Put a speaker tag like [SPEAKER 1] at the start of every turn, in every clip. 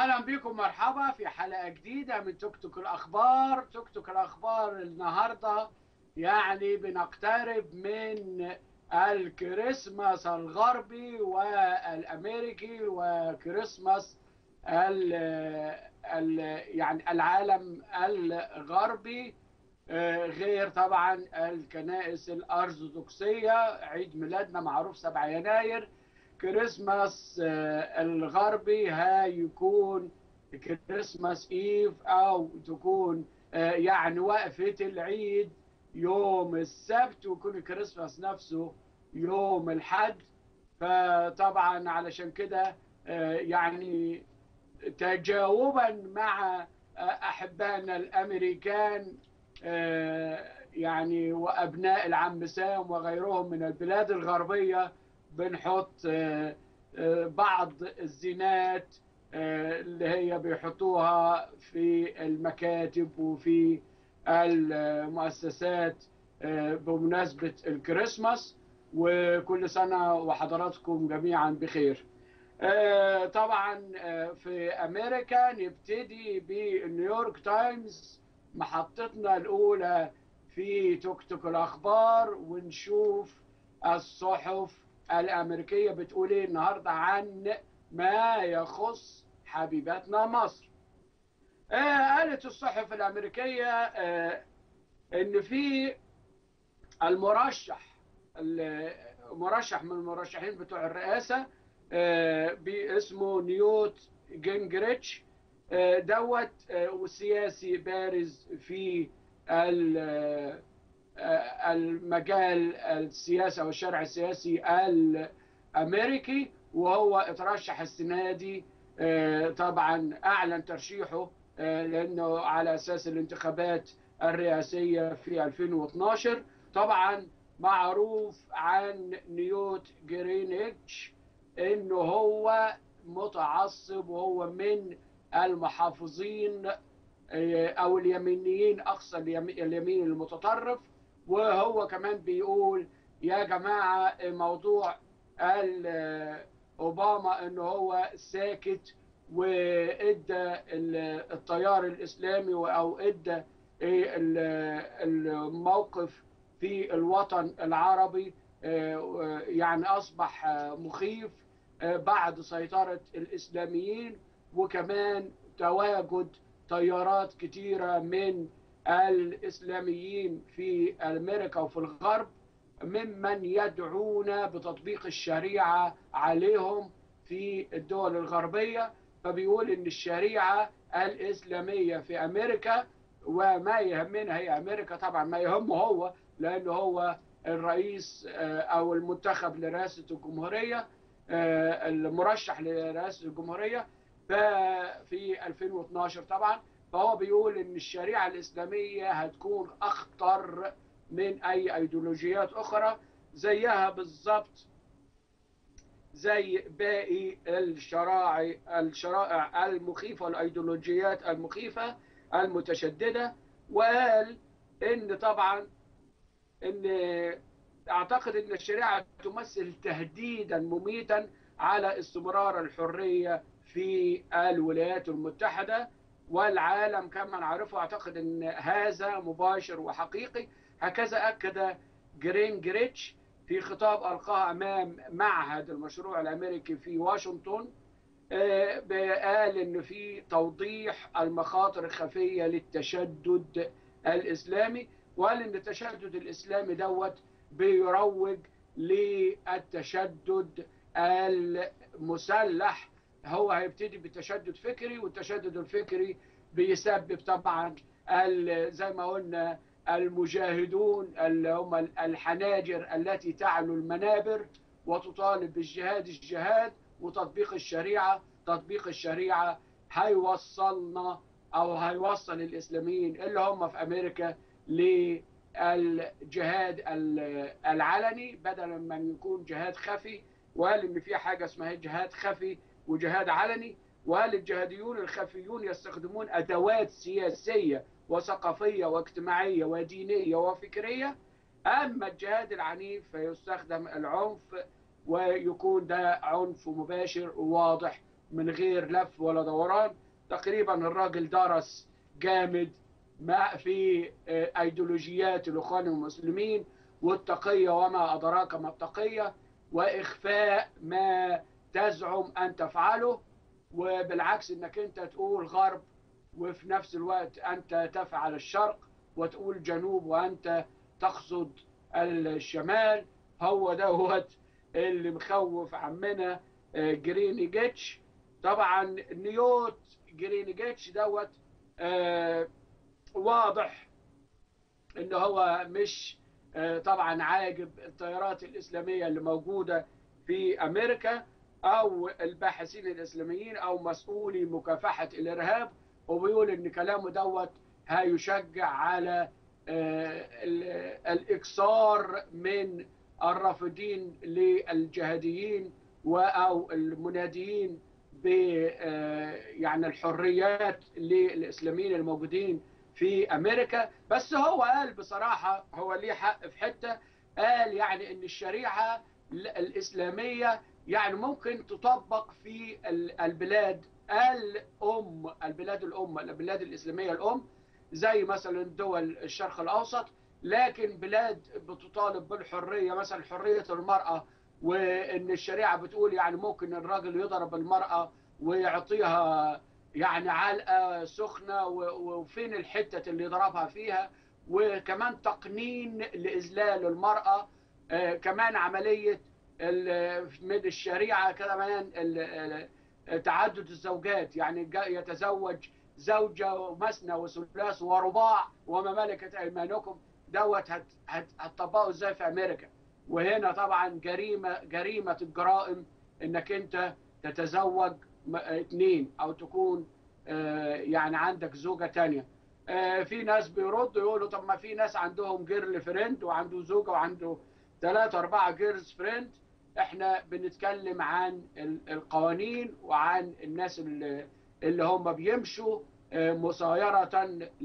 [SPEAKER 1] واهلا بكم مرحبا في حلقه جديده من توك توك الاخبار توك توك الاخبار النهارده يعني بنقترب من الكريسماس الغربي والامريكي وكريسماس ال ال يعني العالم الغربي آه، غير طبعا الكنائس الارثوذكسيه عيد ميلادنا معروف 7 يناير كريسماس آه، الغربي هيكون كريسماس ايف او تكون آه، يعني وقفه العيد يوم السبت ويكون الكريسماس نفسه يوم الحد فطبعا علشان كده آه، يعني تجاوبا مع احبائنا الامريكان آه، يعني وابناء العم سام وغيرهم من البلاد الغربيه بنحط آه، آه، بعض الزينات آه، اللي هي بيحطوها في المكاتب وفي المؤسسات آه، بمناسبة الكريسماس وكل سنة وحضراتكم جميعا بخير آه، طبعا آه، في أمريكا نبتدي بنيويورك تايمز محطتنا الأولى في توك توك الأخبار ونشوف الصحف الأمريكية بتقول إيه النهاردة عن ما يخص حبيبتنا مصر آه قالت الصحف الأمريكية آه إن في المرشح المرشح من المرشحين بتوع الرئاسة آه باسمه نيوت جينجريتش آه دوت آه وسياسي بارز في ال- آه، المجال السياسي او الشارع السياسي الامريكي وهو اترشح السنه دي آه، طبعا اعلن ترشيحه آه، لانه على اساس الانتخابات الرئاسيه في 2012 طبعا معروف عن نيوت جرينيتش انه هو متعصب وهو من المحافظين آه، او اليمينيين اقصى اليم- اليمين المتطرف وهو كمان بيقول يا جماعه موضوع ال- اوباما ان هو ساكت وادى ال- التيار الاسلامي او ادى إيه ال- الموقف في الوطن العربي آه، يعني اصبح آه، مخيف آه، بعد سيطره الاسلاميين وكمان تواجد تيارات كتيره من الاسلاميين في امريكا وفي الغرب ممن يدعون بتطبيق الشريعه عليهم في الدول الغربيه فبيقول ان الشريعه الاسلاميه في امريكا وما يهمنا هي امريكا طبعا ما يهمه هو لانه هو الرئيس آه، او المنتخب لرئاسه الجمهوريه آه، المرشح لرئاسه الجمهوريه ففي 2012 طبعا فهو بيقول ان الشريعه الاسلاميه هتكون اخطر من اي ايديولوجيات اخرى زيها بالظبط زي باقي الشرائع الشرائع المخيفه والايديولوجيات المخيفه المتشدده وقال ان طبعا ان اعتقد ان الشريعه تمثل تهديدا مميتا على استمرار الحريه في الولايات المتحده والعالم كما نعرفه اعتقد ان هذا مباشر وحقيقي هكذا اكد جرين جريتش في خطاب القاه امام معهد المشروع الامريكي في واشنطن آه، قال ان في توضيح المخاطر الخفيه للتشدد الاسلامي وقال ان التشدد الاسلامي دوت بيروج للتشدد المسلح هو هيبتدي بالتشدد فكري والتشدد الفكري بيسبب طبعا ال- زي ما قلنا المجاهدون اللي هم الحناجر التي تعلو المنابر وتطالب بالجهاد الجهاد وتطبيق الشريعه تطبيق الشريعه هيوصلنا او هيوصل الاسلاميين اللي هم في امريكا للجهاد ال- العلني بدلا من يكون جهاد خفي وقال ان في حاجه اسمها جهاد خفي وجهاد علني وقال الجهاديون الخفيون يستخدمون ادوات سياسيه وثقافيه واجتماعيه ودينيه وفكريه اما الجهاد العنيف فيستخدم العنف ويكون ده عنف مباشر وواضح من غير لف ولا دوران تقريبا الراجل درس جامد ما في ايديولوجيات الاخوان المسلمين والتقيه وما ادراك ما التقيه واخفاء ما تزعم ان تفعله وبالعكس انك انت تقول غرب وفي نفس الوقت انت تفعل الشرق وتقول جنوب وانت تقصد الشمال هو دوت اللي مخوف عمنا جريني جيتش طبعا نيوت جريني جيتش دوت آه واضح ان هو مش آه طبعا عاجب التيارات الاسلاميه اللي موجوده في امريكا او الباحثين الاسلاميين او مسؤولي مكافحه الارهاب وبيقول ان كلامه دوت هيشجع على آه الاكثار من الرافضين للجهاديين او المناديين ب يعني الحريات للاسلاميين الموجودين في امريكا بس هو قال بصراحه هو ليه حق في حته قال يعني ان الشريعه الاسلاميه يعني ممكن تطبق في البلاد الام البلاد الام البلاد الاسلاميه الام زي مثلا دول الشرق الاوسط لكن بلاد بتطالب بالحريه مثلا حريه المراه وان الشريعه بتقول يعني ممكن الراجل يضرب المراه ويعطيها يعني علقه سخنه وفين الحته اللي يضربها فيها وكمان تقنين لاذلال المراه كمان عمليه من الشريعه كمان تعدد الزوجات يعني يتزوج زوجه ومثنى وثلاث ورباع وما ملكت ايمانكم دوت هتطبقه ازاي في امريكا وهنا طبعا جريمه جريمه الجرائم انك انت تتزوج اثنين او تكون يعني عندك زوجه ثانيه في ناس بيردوا يقولوا طب ما في ناس عندهم جيرل فريند وعنده زوجه وعنده ثلاثة أربعة جيرلز فريند احنا بنتكلم عن القوانين وعن الناس اللي, اللي هم بيمشوا مصايرة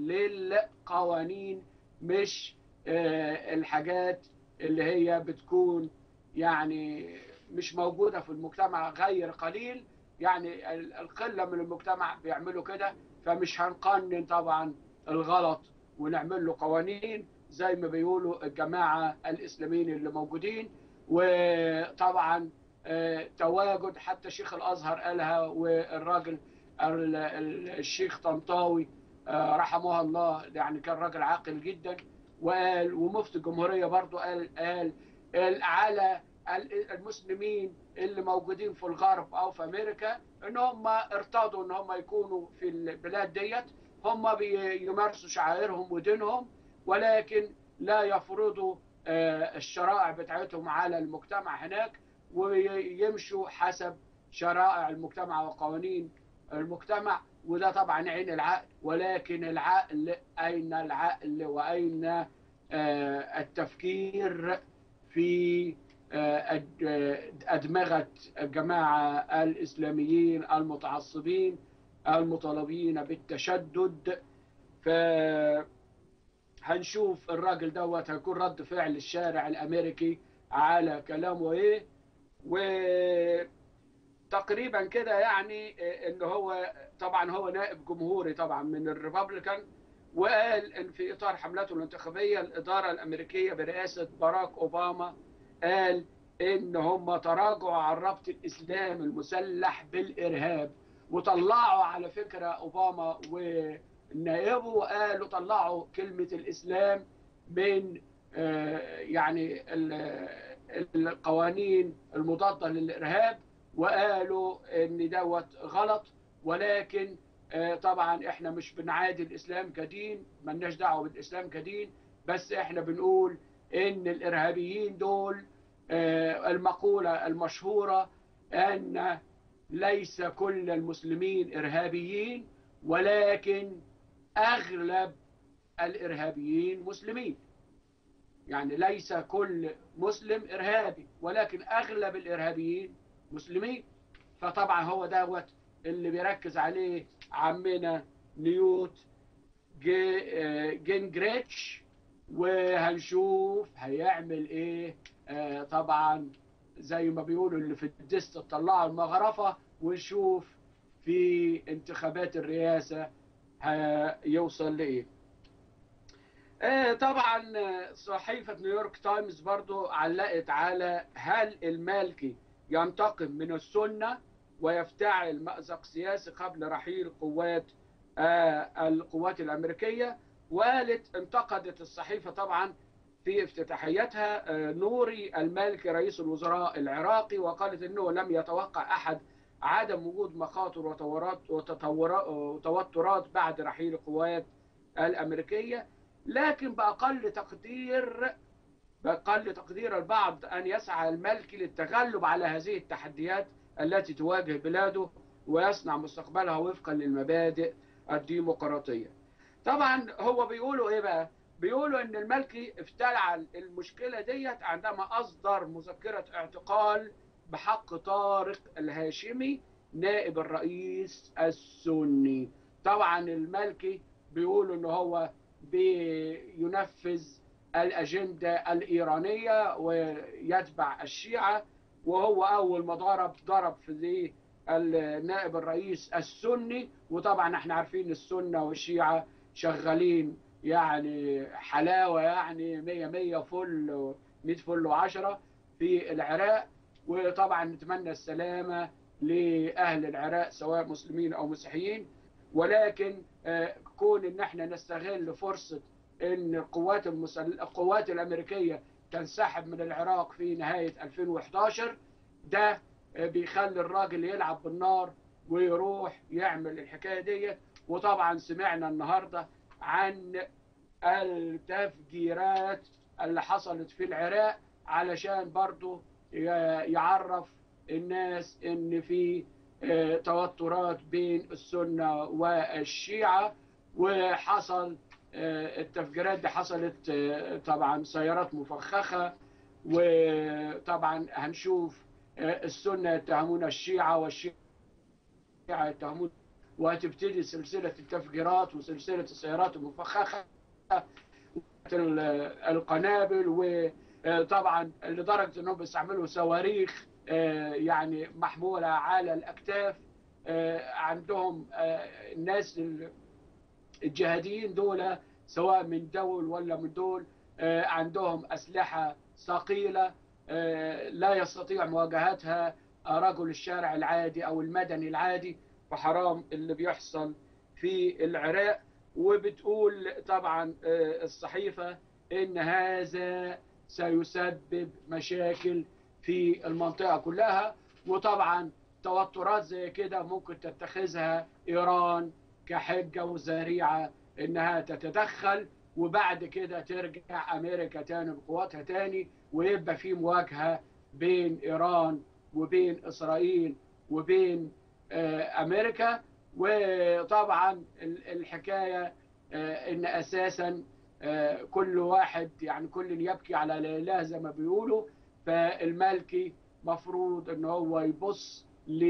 [SPEAKER 1] للقوانين مش الحاجات اللي هي بتكون يعني مش موجودة في المجتمع غير قليل يعني القلة من المجتمع بيعملوا كده فمش هنقنن طبعا الغلط ونعمل له قوانين زي ما بيقولوا الجماعة الإسلاميين اللي موجودين وطبعا تواجد حتى شيخ الأزهر قالها والراجل الشيخ طنطاوي رحمه الله يعني كان راجل عاقل جدا وقال ومفتي الجمهورية برضو قال قال على المسلمين اللي موجودين في الغرب او في امريكا ان هم ارتضوا ان هم يكونوا في البلاد ديت هم بيمارسوا شعائرهم ودينهم ولكن لا يفرضوا الشرائع بتاعتهم على المجتمع هناك ويمشوا حسب شرائع المجتمع وقوانين المجتمع وده طبعا عين العقل ولكن العقل أين العقل وأين التفكير في أدمغة الجماعة الإسلاميين المتعصبين المطالبين بالتشدد فهنشوف الراجل دوت هيكون رد فعل الشارع الأمريكي على كلامه إيه وتقريبا كده يعني إن هو طبعا هو نائب جمهوري طبعا من الريبابليكان وقال إن في إطار حملته الانتخابية الإدارة الأمريكية برئاسة باراك أوباما قال ان هم تراجعوا عن ربط الاسلام المسلح بالارهاب وطلعوا على فكره اوباما ونائبه قالوا طلعوا كلمه الاسلام من يعني القوانين المضاده للارهاب وقالوا ان دوت غلط ولكن طبعا احنا مش بنعادي الاسلام كدين ملناش دعوه بالاسلام كدين بس احنا بنقول ان الارهابيين دول المقوله المشهوره ان ليس كل المسلمين ارهابيين ولكن اغلب الارهابيين مسلمين يعني ليس كل مسلم ارهابي ولكن اغلب الارهابيين مسلمين فطبعا هو دوت اللي بيركز عليه عمنا نيوت جينجريتش وهنشوف هيعمل ايه آه طبعا زي ما بيقولوا اللي في الدست تطلعوا المغرفة ونشوف في انتخابات الرئاسة هيوصل لإيه آه، طبعا صحيفة نيويورك تايمز برضو علقت على هل المالكي ينتقم من السنة ويفتعل مأزق سياسي قبل رحيل قوات آه، القوات الأمريكية وقالت انتقدت الصحيفة طبعا في افتتاحيتها آه، نوري المالكي رئيس الوزراء العراقي وقالت انه لم يتوقع احد عدم وجود مخاطر وتورات وتطورات وتوترات بعد رحيل القوات الامريكيه لكن باقل تقدير باقل تقدير البعض ان يسعى المالكي للتغلب على هذه التحديات التي تواجه بلاده ويصنع مستقبلها وفقا للمبادئ الديمقراطيه. طبعا هو بيقولوا ايه بقى؟ بيقولوا ان المالكي افتعل المشكله ديت عندما اصدر مذكره اعتقال بحق طارق الهاشمي نائب الرئيس السني طبعا المالكي بيقولوا ان هو بينفذ الاجنده الايرانيه ويتبع الشيعه وهو اول ما ضرب ضرب في النائب الرئيس السني وطبعا احنا عارفين السنه والشيعه شغالين يعني حلاوه يعني 100 100 فل 100 فل و10 في العراق وطبعا نتمنى السلامه لاهل العراق سواء مسلمين او مسيحيين ولكن كون ان احنا نستغل فرصه ان القوات المسل... القوات الامريكيه تنسحب من العراق في نهايه 2011 ده بيخلي الراجل يلعب بالنار ويروح يعمل الحكايه ديت وطبعا سمعنا النهارده عن التفجيرات اللي حصلت في العراق علشان برضو يعرف الناس ان في توترات بين السنة والشيعة وحصل التفجيرات دي حصلت طبعا سيارات مفخخة وطبعا هنشوف السنة يتهمون الشيعة والشيعة يتهمون وهتبتدي سلسلة التفجيرات وسلسلة السيارات المفخخة القنابل وطبعا لدرجة انهم بيستعملوا صواريخ يعني محمولة على الأكتاف عندهم الناس الجهاديين دول سواء من دول ولا من دول عندهم أسلحة ثقيلة لا يستطيع مواجهتها رجل الشارع العادي أو المدني العادي فحرام اللي بيحصل في العراق وبتقول طبعا الصحيفة إن هذا سيسبب مشاكل في المنطقة كلها وطبعا توترات زي كده ممكن تتخذها إيران كحجة وذريعة إنها تتدخل وبعد كده ترجع أمريكا تاني بقواتها تاني ويبقى في مواجهة بين إيران وبين إسرائيل وبين أمريكا وطبعا الحكاية إن أساسا كل واحد يعني كل يبكي على ليلاه زي ما بيقولوا فالمالكي مفروض ان هو يبص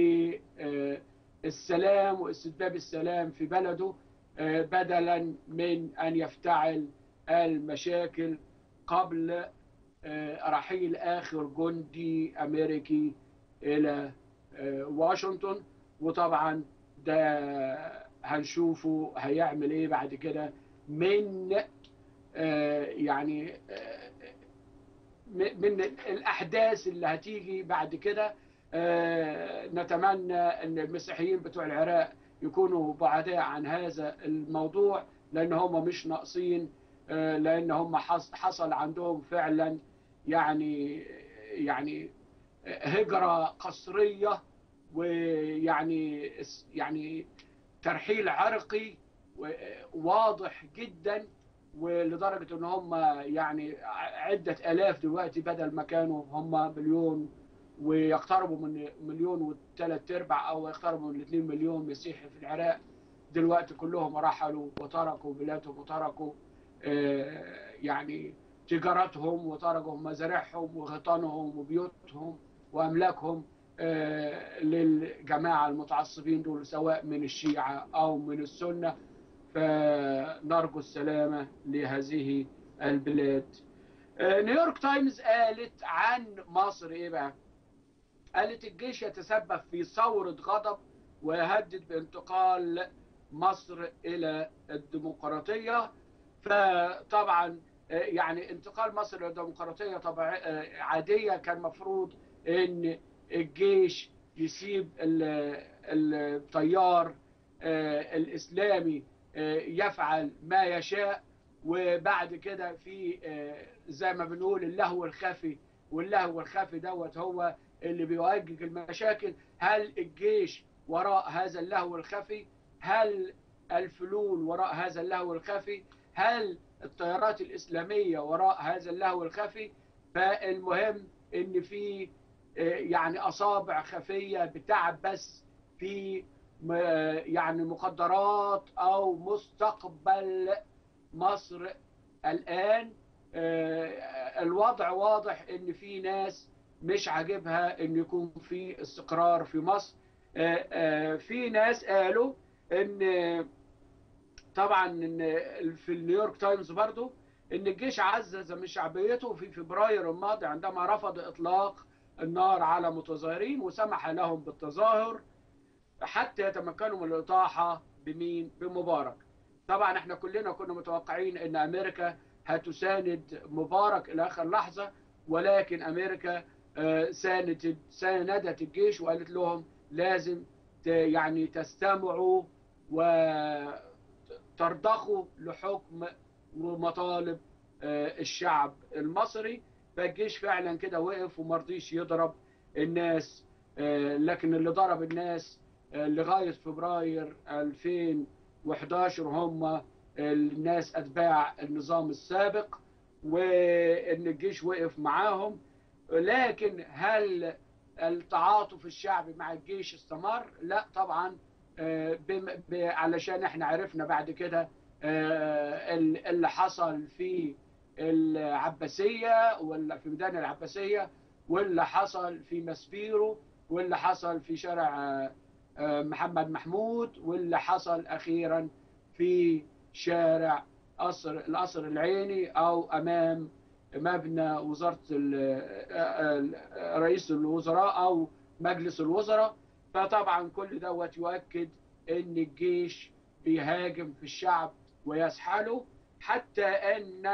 [SPEAKER 1] للسلام واستتباب السلام في بلده بدلا من ان يفتعل المشاكل قبل رحيل اخر جندي امريكي الى واشنطن وطبعا ده هنشوفه هيعمل ايه بعد كده من يعني من الاحداث اللي هتيجي بعد كده نتمنى ان المسيحيين بتوع العراق يكونوا بعداء عن هذا الموضوع لان هم مش ناقصين لان هم حصل عندهم فعلا يعني يعني هجره قسريه ويعني يعني ترحيل عرقي واضح جدا ولدرجة ان هم يعني عدة الاف دلوقتي بدل ما كانوا هم مليون ويقتربوا من مليون وثلاث ارباع او يقتربوا من 2 مليون مسيحي في العراق دلوقتي كلهم رحلوا وتركوا بلادهم وتركوا يعني تجارتهم وتركوا مزارعهم وغيطانهم وبيوتهم واملاكهم للجماعة المتعصبين دول سواء من الشيعة او من السنة فنرجو السلامة لهذه البلاد نيويورك تايمز قالت عن مصر ايه بقى قالت الجيش يتسبب في ثورة غضب ويهدد بانتقال مصر إلى الديمقراطية فطبعا يعني انتقال مصر إلى الديمقراطية طبعا عادية كان مفروض إن الجيش يسيب التيار الإسلامي يفعل ما يشاء وبعد كده في زي ما بنقول اللهو الخفي واللهو الخفي دوت هو اللي بيؤجج المشاكل هل الجيش وراء هذا اللهو الخفي هل الفلول وراء هذا اللهو الخفي هل التيارات الإسلامية وراء هذا اللهو الخفي فالمهم ان في يعني أصابع خفية بتعبس في يعني مخدرات أو مستقبل مصر الآن الوضع واضح ان في ناس مش عاجبها ان يكون في استقرار في مصر في ناس قالوا ان طبعا ان في النيويورك تايمز برضو ان الجيش عزز من شعبيته في فبراير الماضي عندما رفض اطلاق النار على متظاهرين وسمح لهم بالتظاهر حتى يتمكنوا من الاطاحه بمين بمبارك طبعا احنا كلنا كنا متوقعين ان امريكا هتساند مبارك الى اخر لحظه ولكن امريكا ساندت ساندت الجيش وقالت لهم لازم يعني تستمعوا وترضخوا لحكم ومطالب الشعب المصري فالجيش فعلا كده وقف وما رضيش يضرب الناس لكن اللي ضرب الناس لغايه فبراير 2011 هم الناس اتباع النظام السابق وان الجيش وقف معاهم لكن هل التعاطف الشعبي مع الجيش استمر لا طبعا علشان احنا عرفنا بعد كده اللي حصل في العباسية ولا في ميدان العباسية واللي حصل في مسبيرو واللي حصل في شارع محمد محمود واللي حصل أخيرا في شارع قصر القصر العيني أو أمام مبنى وزارة رئيس الوزراء أو مجلس الوزراء فطبعا كل دوت يؤكد ان الجيش بيهاجم في الشعب ويسحله حتى ان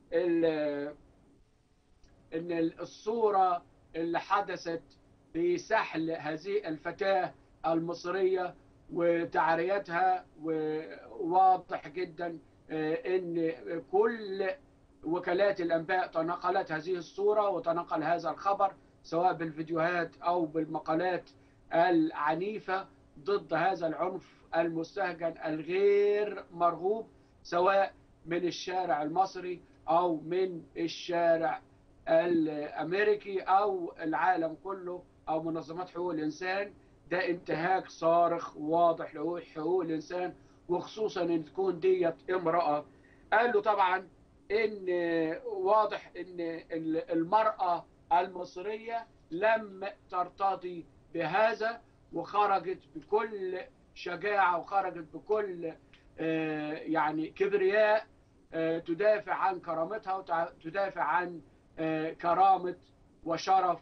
[SPEAKER 1] ان الصورة اللي حدثت بسحل هذه الفتاة المصرية وتعريتها وواضح جدا ان كل وكالات الانباء تناقلت هذه الصورة وتناقل هذا الخبر سواء بالفيديوهات او بالمقالات العنيفة ضد هذا العنف المستهجن الغير مرغوب سواء من الشارع المصري او من الشارع الامريكي او العالم كله او منظمات حقوق الانسان ده انتهاك صارخ واضح لحقوق الانسان وخصوصا ان تكون ديت امراه قالوا طبعا ان واضح ان المراه المصريه لم ترتضي بهذا وخرجت بكل شجاعه وخرجت بكل يعني كبرياء تدافع عن كرامتها وتدافع عن كرامه وشرف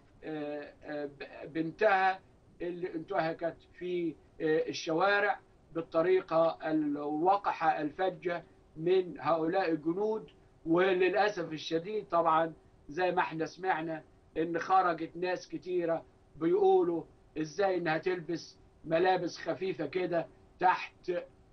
[SPEAKER 1] بنتها اللي انتهكت في الشوارع بالطريقه الوقحه الفجه من هؤلاء الجنود وللاسف الشديد طبعا زي ما احنا سمعنا ان خرجت ناس كتيره بيقولوا ازاي انها تلبس ملابس خفيفه كده تحت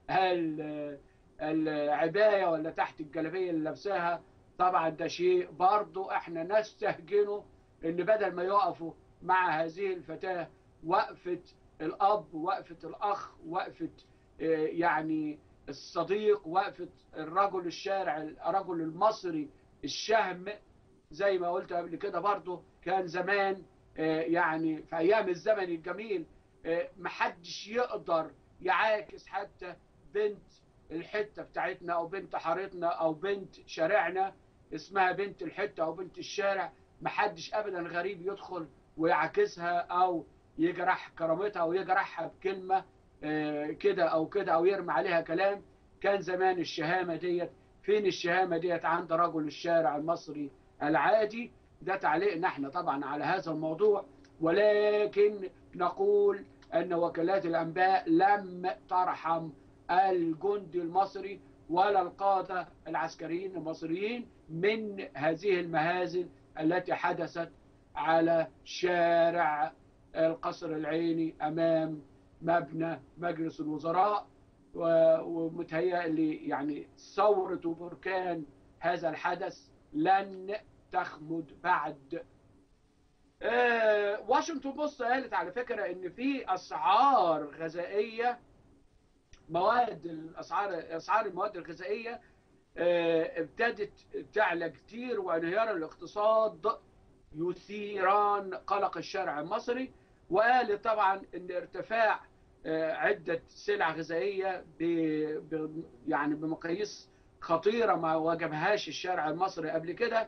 [SPEAKER 1] العبايه ولا تحت الجلابيه اللي لابساها طبعا ده شيء برضه احنا نستهجنه ان بدل ما يقفوا مع هذه الفتاه وقفه الاب وقفه الاخ وقفه يعني الصديق وقفه الرجل الشارع الرجل المصري الشهم زي ما قلت قبل كده برضه كان زمان يعني في ايام الزمن الجميل محدش يقدر يعاكس حتى بنت الحته بتاعتنا او بنت حارتنا او بنت شارعنا اسمها بنت الحته او بنت الشارع محدش ابدا غريب يدخل ويعاكسها او يجرح كرامتها او يجرحها بكلمه كده او كده او يرمي عليها كلام كان زمان الشهامه ديت فين الشهامه ديت عند رجل الشارع المصري العادي ده تعليقنا احنا طبعا على هذا الموضوع ولكن نقول أن وكالات الأنباء لم ترحم الجندي المصري ولا القادة العسكريين المصريين من هذه المهازل التي حدثت على شارع القصر العيني أمام مبنى مجلس الوزراء ومتهيأ لي يعني ثورة وبركان هذا الحدث لن تخمد بعد آه واشنطن بوست قالت على فكرة ان في اسعار غذائية مواد الاسعار اسعار المواد الغذائية آه ابتدت تعلى كتير وانهيار الاقتصاد يثيران قلق الشارع المصري وقالت طبعا ان ارتفاع آه عدة سلع غذائية ب يعني بمقاييس خطيرة ما واجههاش الشارع المصري قبل كده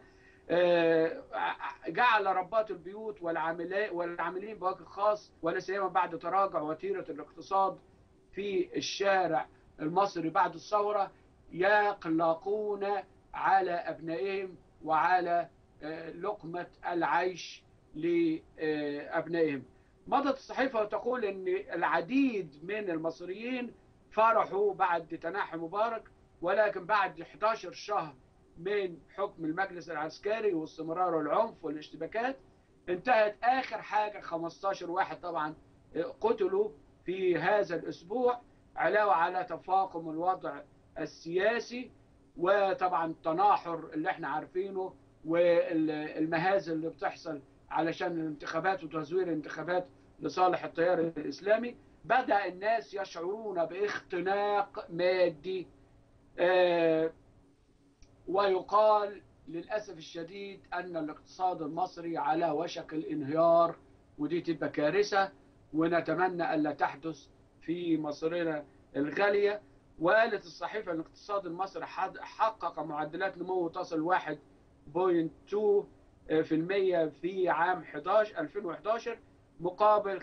[SPEAKER 1] جعل ربات البيوت والعاملين بوجه خاص ولا سيما بعد تراجع وتيرة الاقتصاد في الشارع المصري بعد الثورة يقلقون على أبنائهم وعلى لقمة العيش لأبنائهم مضت الصحيفة وتقول أن العديد من المصريين فرحوا بعد تنحي مبارك ولكن بعد 11 شهر من حكم المجلس العسكري واستمرار العنف والاشتباكات انتهت آخر حاجة 15 واحد طبعا قتلوا في هذا الأسبوع علاوة على تفاقم الوضع السياسي وطبعا التناحر اللي احنا عارفينه والمهازل اللي بتحصل علشان الانتخابات وتزوير الانتخابات لصالح التيار الإسلامي بدأ الناس يشعرون باختناق مادي آه ويقال للأسف الشديد أن الاقتصاد المصري على وشك الانهيار ودي تبقى كارثة ونتمنى ألا تحدث في مصرنا الغالية وقالت الصحيفة أن الاقتصاد المصري حقق معدلات نمو تصل 1.2% في عام 11 2011 مقابل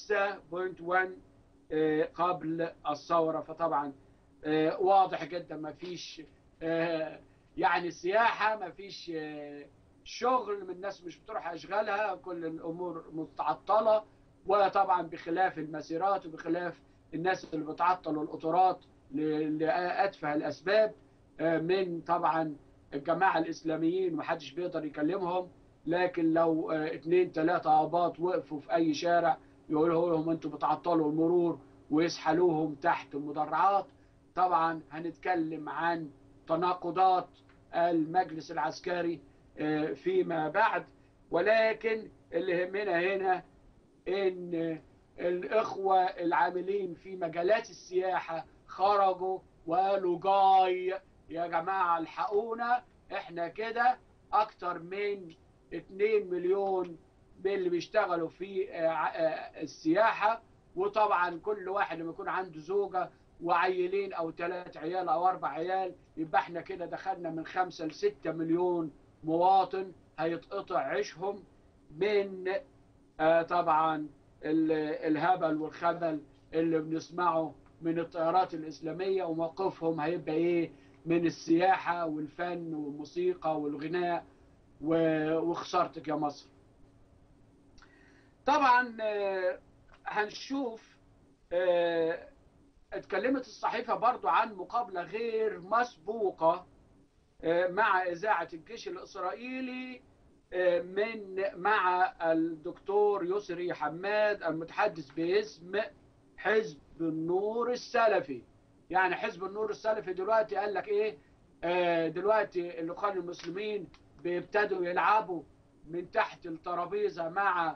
[SPEAKER 1] 5.1 قبل الثورة فطبعا واضح جدا ما فيش يعني السياحة ما فيش شغل من الناس مش بتروح أشغالها كل الأمور متعطلة وطبعا بخلاف المسيرات وبخلاف الناس اللي بتعطلوا القطارات لأتفه الأسباب من طبعا الجماعة الإسلاميين محدش بيقدر يكلمهم لكن لو اثنين ثلاثة آباط وقفوا في أي شارع يقولوا لهم أنتوا بتعطلوا المرور ويسحلوهم تحت المدرعات طبعا هنتكلم عن تناقضات المجلس العسكري فيما بعد ولكن اللي يهمنا هنا ان الاخوة العاملين في مجالات السياحة خرجوا وقالوا جاي يا جماعة الحقونا احنا كده اكتر من 2 مليون من اللي بيشتغلوا في السياحة وطبعا كل واحد لما يكون عنده زوجة وعيلين او ثلاث عيال او اربع عيال يبقى احنا كده دخلنا من خمسة لستة مليون مواطن هيتقطع عيشهم من آه طبعا الهبل والخبل اللي بنسمعه من الطيارات الإسلامية وموقفهم هيبقى ايه من السياحة والفن والموسيقى والغناء وخسارتك يا مصر طبعا آه هنشوف آه اتكلمت الصحيفة برضو عن مقابلة غير مسبوقة مع إذاعة الجيش الإسرائيلي من مع الدكتور يسري حماد المتحدث باسم حزب النور السلفي يعني حزب النور السلفي دلوقتي قال لك ايه دلوقتي الاخوان المسلمين بيبتدوا يلعبوا من تحت الترابيزه مع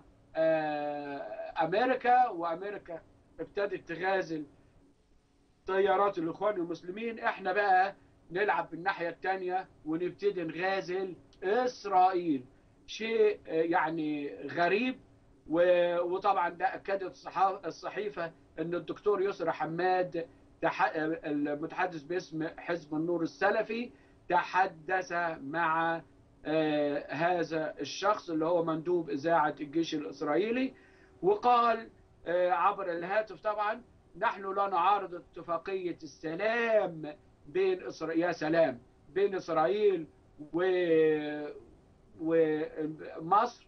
[SPEAKER 1] امريكا وامريكا ابتدت تغازل طيارات الاخوان المسلمين احنا بقى نلعب بالناحية التانية ونبتدي نغازل اسرائيل شيء يعني غريب وطبعا ده اكدت الصحيفة ان الدكتور يسرى حماد المتحدث باسم حزب النور السلفي تحدث مع هذا الشخص اللي هو مندوب اذاعة الجيش الاسرائيلي وقال عبر الهاتف طبعا نحن لا نعارض اتفاقية السلام بين إسرائيل يا سلام بين إسرائيل و... ومصر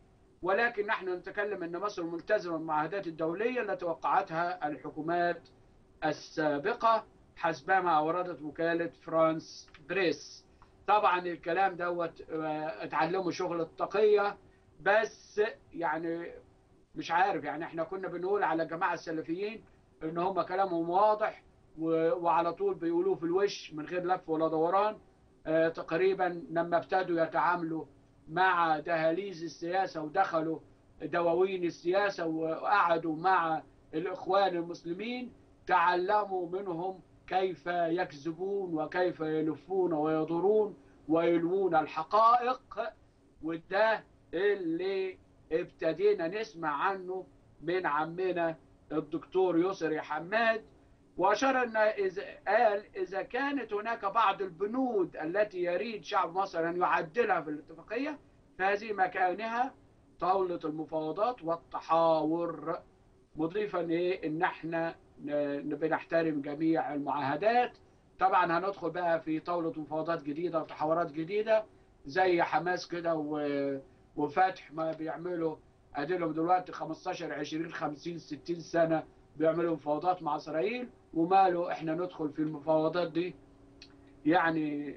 [SPEAKER 1] ولكن نحن نتكلم ان مصر ملتزمه بالمعاهدات الدوليه التي وقعتها الحكومات السابقه حسبما اوردت وكاله فرانس بريس طبعا الكلام دوت اتعلموا شغل التقيه بس يعني مش عارف يعني احنا كنا بنقول على الجماعه السلفيين ان هم كلامهم واضح وعلى طول بيقولوه في الوش من غير لف ولا دوران اه تقريبا لما ابتدوا يتعاملوا مع دهاليز السياسه ودخلوا دواوين السياسه وقعدوا مع الاخوان المسلمين تعلموا منهم كيف يكذبون وكيف يلفون ويضرون ويلوون الحقائق وده اللي ابتدينا نسمع عنه من عمنا الدكتور يسري حماد واشار ان إذا قال اذا كانت هناك بعض البنود التي يريد شعب مصر ان يعدلها في الاتفاقيه فهذه مكانها طاوله المفاوضات والتحاور مضيفا ايه ان احنا بنحترم جميع المعاهدات طبعا هندخل بقى في طاوله مفاوضات جديده وتحاورات جديده زي حماس كده وفتح ما بيعملوا اديلهم دلوقتي 15 20 50 60 سنه بيعملوا مفاوضات مع اسرائيل وماله احنا ندخل في المفاوضات دي يعني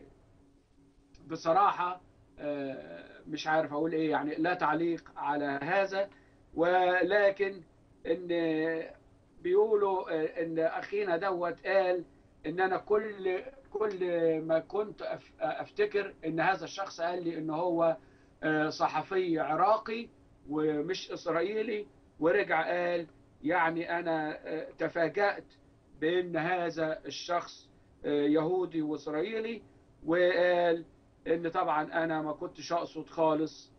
[SPEAKER 1] بصراحه مش عارف اقول ايه يعني لا تعليق على هذا ولكن ان بيقولوا ان اخينا دوت قال ان انا كل كل ما كنت افتكر ان هذا الشخص قال لي ان هو صحفي عراقي ومش اسرائيلي ورجع قال يعني انا تفاجأت بان هذا الشخص يهودي واسرائيلي وقال ان طبعا انا ما كنتش اقصد خالص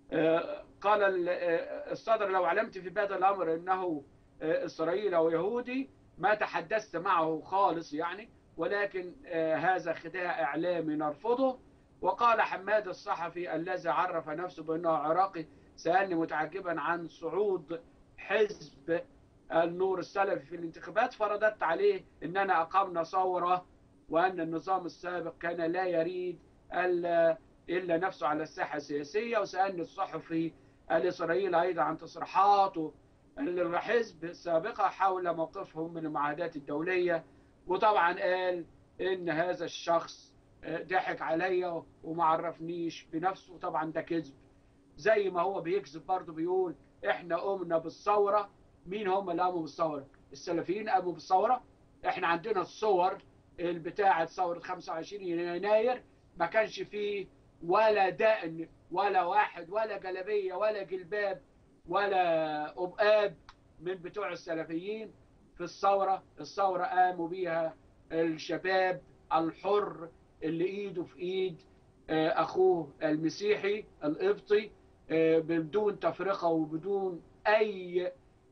[SPEAKER 1] قال الصدر لو علمت في بهذا الامر انه اسرائيلي او يهودي ما تحدثت معه خالص يعني ولكن هذا خداع اعلامي نرفضه وقال حماد الصحفي الذي عرف نفسه بانه عراقي سالني متعجبا عن صعود حزب النور السلفي في الانتخابات فرددت عليه اننا اقمنا ثوره وان النظام السابق كان لا يريد الا الا نفسه على الساحه السياسيه وسالني الصحفي الاسرائيلي ايضا عن تصريحاته الحزب السابقه حول موقفهم من المعاهدات الدوليه وطبعا قال ان هذا الشخص ضحك عليا وما عرفنيش بنفسه طبعا ده كذب زي ما هو بيكذب برضه بيقول احنا قمنا بالثوره مين هم اللي قاموا بالثوره السلفيين قاموا بالثوره احنا عندنا الصور بتاعه ثوره 25 يناير ما كانش فيه ولا دقن ولا واحد ولا جلبيه ولا جلباب ولا قبقاب من بتوع السلفيين في الثوره الثوره قاموا بيها الشباب الحر اللي ايده في ايد اخوه المسيحي القبطي بدون تفرقه وبدون اي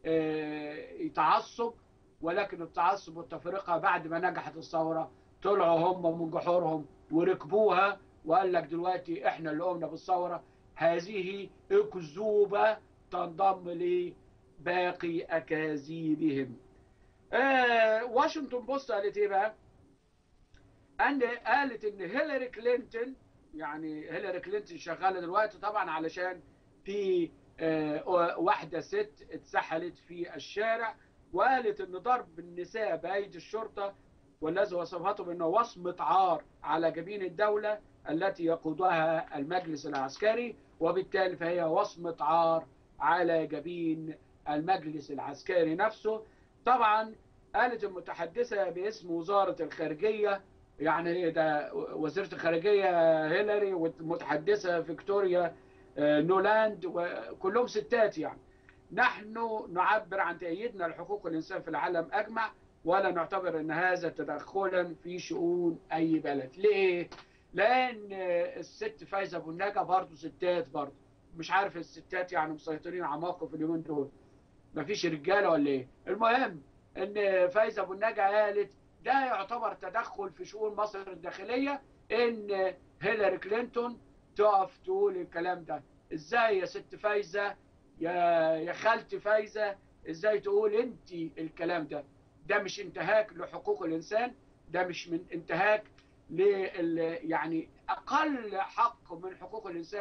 [SPEAKER 1] تعصب ولكن التعصب والتفرقه بعد ما نجحت الثوره طلعوا هم من جحورهم وركبوها وقال لك دلوقتي احنا اللي قمنا بالثوره هذه اكذوبه تنضم لباقي اكاذيبهم. آه واشنطن بوست قالت ايه بقى؟ ان قالت ان هيلاري كلينتون يعني هيلاري كلينتون شغاله دلوقتي طبعا علشان في آه واحده ست اتسحلت في الشارع وقالت ان ضرب النساء بايدي الشرطه والذي وصفته بانه وصمه عار على جبين الدوله التي يقودها المجلس العسكري وبالتالي فهي وصمه عار على جبين المجلس العسكري نفسه طبعا قالت المتحدثه باسم وزاره الخارجيه يعني ده وزيره الخارجيه هيلاري والمتحدثه فيكتوريا نولاند وكلهم ستات يعني نحن نعبر عن تأييدنا لحقوق الإنسان في العالم أجمع ولا نعتبر أن هذا تدخلا في شؤون أي بلد ليه؟ لأن الست فايزة أبو النجا برضه ستات برضه مش عارف الستات يعني مسيطرين على موقف اليومين دول مفيش رجالة ولا إيه؟ المهم أن فايزة أبو النجا قالت ده يعتبر تدخل في شؤون مصر الداخلية أن هيلاري كلينتون تقف تقول الكلام ده ازاي يا ست فايزه يا يا خالتي فايزه ازاي تقول انت الكلام ده ده مش انتهاك لحقوق الانسان ده مش من انتهاك لل يعني اقل حق من حقوق الانسان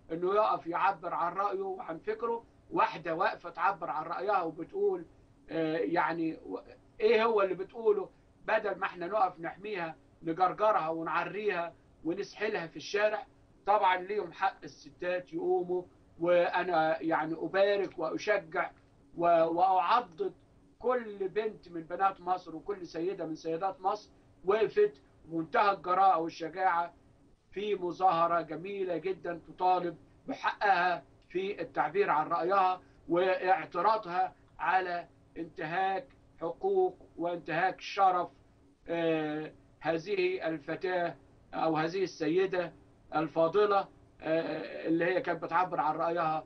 [SPEAKER 1] انه يقف يعبر عن رايه وعن فكره واحده واقفه تعبر عن رايها وبتقول يعني ايه هو اللي بتقوله بدل ما احنا نقف نحميها نجرجرها ونعريها ونسحلها في الشارع طبعا ليهم حق الستات يقوموا وانا يعني ابارك واشجع واعضد كل بنت من بنات مصر وكل سيده من سيدات مصر وقفت بمنتهى الجراءه والشجاعه في مظاهره جميله جدا تطالب بحقها في التعبير عن رايها واعتراضها على انتهاك حقوق وانتهاك شرف آه هذه الفتاه او هذه السيده الفاضله آه اللي هي كانت بتعبر عن رايها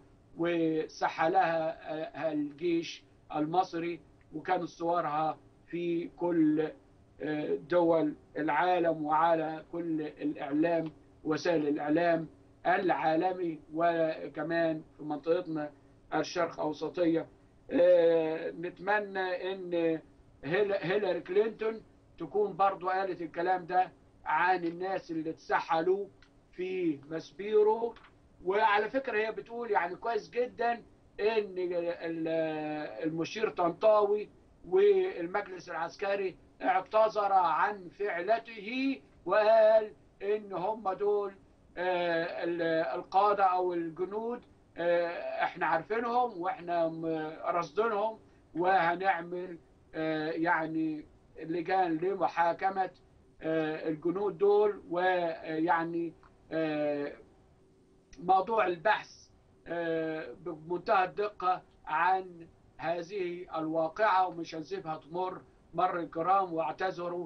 [SPEAKER 1] وسحلها الجيش المصري وكانت صورها في كل دول العالم وعلى كل الإعلام وسائل الإعلام العالمي وكمان في منطقتنا الشرق أوسطية نتمنى أن هيلاري كلينتون تكون برضو قالت الكلام ده عن الناس اللي اتسحلوا في مسبيرو وعلى فكرة هي بتقول يعني كويس جدا ان المشير طنطاوي والمجلس العسكري اعتذر عن فعلته وقال ان هم دول القادة او الجنود احنا عارفينهم واحنا رصدينهم وهنعمل يعني لجان لمحاكمة الجنود دول ويعني موضوع البحث بمنتهى الدقة عن هذه الواقعة ومش هنسيبها تمر مر الكرام واعتذروا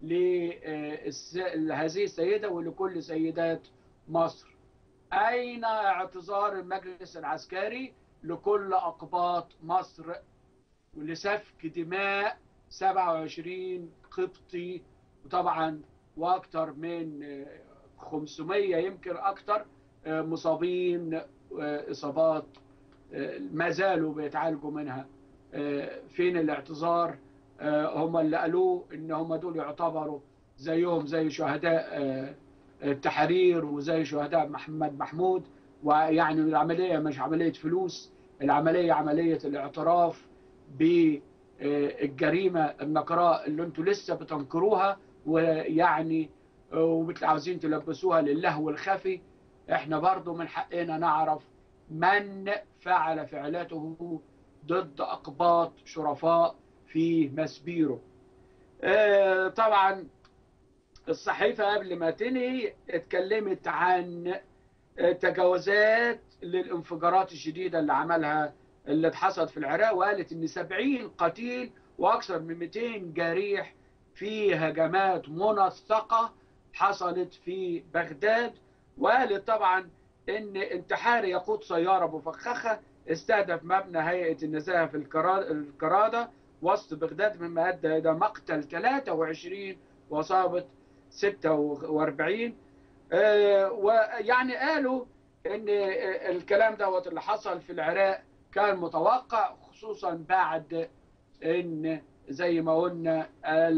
[SPEAKER 1] لهذه السيدة ولكل سيدات مصر أين اعتذار المجلس العسكري لكل أقباط مصر ولسفك دماء 27 قبطي وطبعا واكثر من 500 يمكن اكثر مصابين اصابات ما زالوا بيتعالجوا منها فين الاعتذار هم اللي قالوه ان هم دول يعتبروا زيهم زي شهداء التحرير وزي شهداء محمد محمود ويعني العملية مش عملية فلوس العملية عملية الاعتراف بالجريمة النقراء اللي انتوا لسه بتنكروها ويعني وعاوزين تلبسوها للهو الخفي احنا برضو من حقنا نعرف من فعل فعلته ضد أقباط شرفاء في مسبيرو اه طبعا الصحيفة قبل ما تنهي اتكلمت عن تجاوزات للانفجارات الشديدة اللي عملها اللي حصلت في العراق وقالت ان 70 قتيل واكثر من 200 جريح في هجمات منسقة حصلت في بغداد وقالت طبعا ان انتحار يقود سيارة مفخخة استهدف مبنى هيئة النزاهة في الكرادة وسط بغداد مما ادى الى مقتل 23 واصابة 46 آه ويعني قالوا ان الكلام دوت اللي حصل في العراق كان متوقع خصوصا بعد ان زي ما قلنا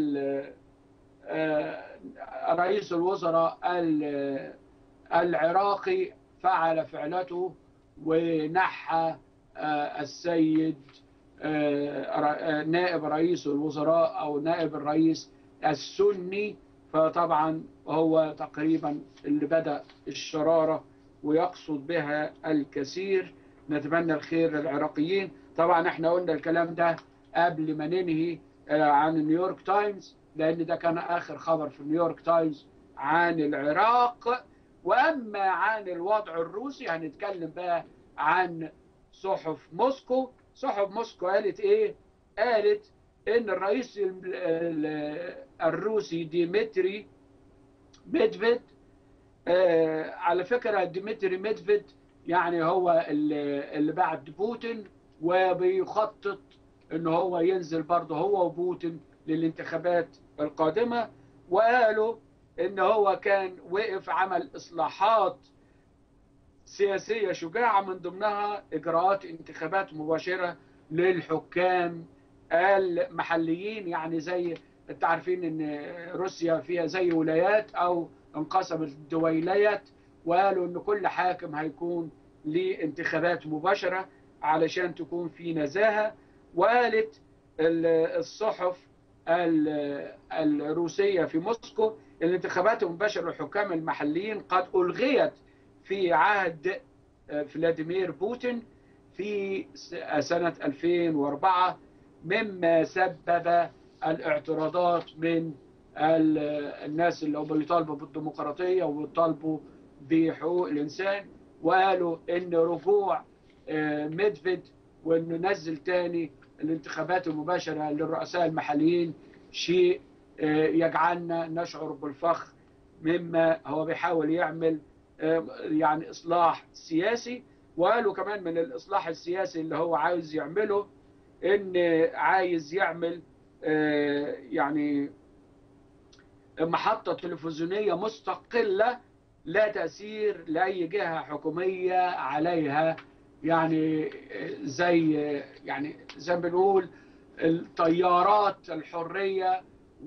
[SPEAKER 1] رئيس الوزراء العراقي فعل فعلته ونحى السيد نائب رئيس الوزراء او نائب الرئيس السني فطبعا هو تقريبا اللي بدأ الشرارة ويقصد بها الكثير نتمنى الخير للعراقيين طبعا احنا قلنا الكلام ده قبل ما ننهي عن نيويورك تايمز لان ده كان اخر خبر في نيويورك تايمز عن العراق واما عن الوضع الروسي هنتكلم بقى عن صحف موسكو صحف موسكو قالت ايه قالت ان الرئيس الروسي ديمتري ميدفيد آه على فكرة ديمتري ميدفيد يعني هو اللي بعد بوتين وبيخطط ان هو ينزل برضه هو وبوتين للانتخابات القادمة وقالوا ان هو كان وقف عمل اصلاحات سياسية شجاعة من ضمنها اجراءات انتخابات مباشرة للحكام المحليين يعني زي انت عارفين ان روسيا فيها زي ولايات او انقسمت دويليات وقالوا ان كل حاكم هيكون ليه انتخابات مباشره علشان تكون في نزاهه وقالت الصحف الروسيه في موسكو الانتخابات المباشره للحكام المحليين قد الغيت في عهد فلاديمير بوتين في سنه 2004 مما سبب الاعتراضات من الناس اللي هم بيطالبوا بالديمقراطيه وبيطالبوا بحقوق الانسان وقالوا ان رجوع ميدفيد وانه نزل تاني الانتخابات المباشره للرؤساء المحليين شيء يجعلنا نشعر بالفخر مما هو بيحاول يعمل يعني اصلاح سياسي وقالوا كمان من الاصلاح السياسي اللي هو عايز يعمله ان عايز يعمل يعني محطه تلفزيونيه مستقله لا تاثير لاي جهه حكوميه عليها يعني زي يعني زي ما بنقول التيارات الحريه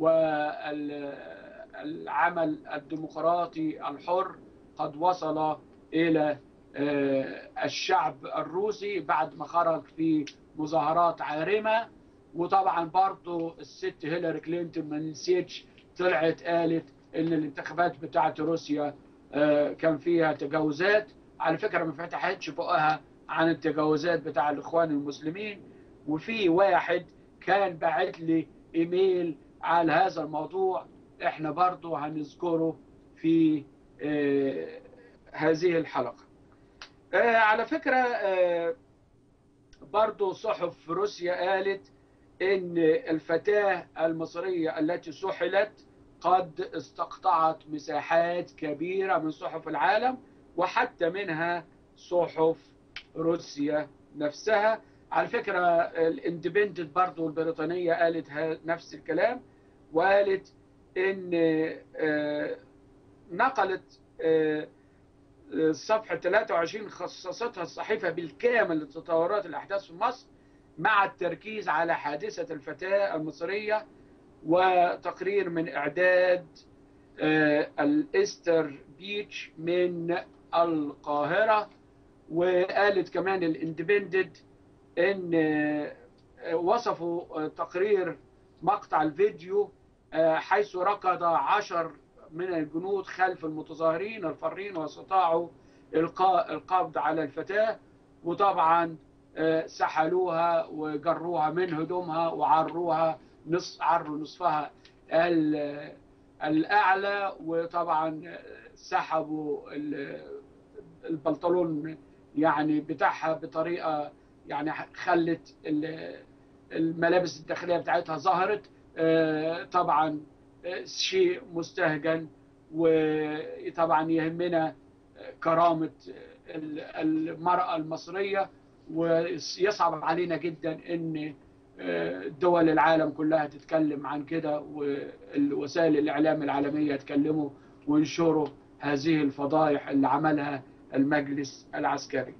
[SPEAKER 1] والعمل الديمقراطي الحر قد وصل الى الشعب الروسي بعد ما خرج في مظاهرات عارمه وطبعا برضه الست هيلاري كلينتون ما نسيتش طلعت قالت ان الانتخابات بتاعت روسيا كان فيها تجاوزات على فكره ما فتحتش بقها عن التجاوزات بتاع الاخوان المسلمين وفي واحد كان باعت لي ايميل على هذا الموضوع احنا برضه هنذكره في هذه الحلقه على فكره برضه صحف روسيا قالت ان الفتاه المصريه التي سحلت قد استقطعت مساحات كبيره من صحف العالم وحتى منها صحف روسيا نفسها على فكره الاندبندنت برضه البريطانيه قالت نفس الكلام وقالت ان نقلت صفحه 23 خصصتها الصحيفه بالكامل لتطورات الاحداث في مصر مع التركيز على حادثه الفتاه المصريه وتقرير من اعداد الاستر بيتش من القاهره وقالت كمان الاندبندنت ان وصفوا تقرير مقطع الفيديو حيث ركض عشر من الجنود خلف المتظاهرين الفارين واستطاعوا القاء القبض على الفتاه وطبعا سحلوها وجروها من هدومها وعروها نص عروا نصفها الاعلى وطبعا سحبوا البنطلون يعني بتاعها بطريقه يعني خلت الملابس الداخليه بتاعتها ظهرت طبعا شيء مستهجن وطبعا يهمنا كرامه المراه المصريه ويصعب علينا جدا ان دول العالم كلها تتكلم عن كده والوسائل الاعلام العالميه يتكلموا وينشروا هذه الفضائح اللي عملها المجلس العسكري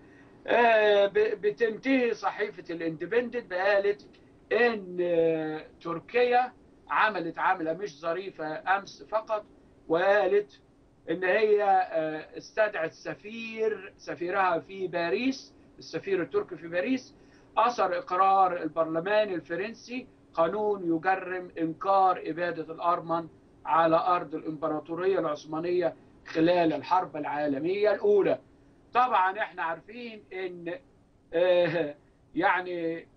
[SPEAKER 1] بتنتهي صحيفة الاندبندنت بقالت ان تركيا عملت عملة مش ظريفة امس فقط وقالت ان هي استدعت سفير سفيرها في باريس السفير التركي في باريس اثر اقرار البرلمان الفرنسي قانون يجرم انكار ابادة الارمن على ارض الامبراطورية العثمانية خلال الحرب العالمية الاولى طبعا احنا عارفين ان اه يعني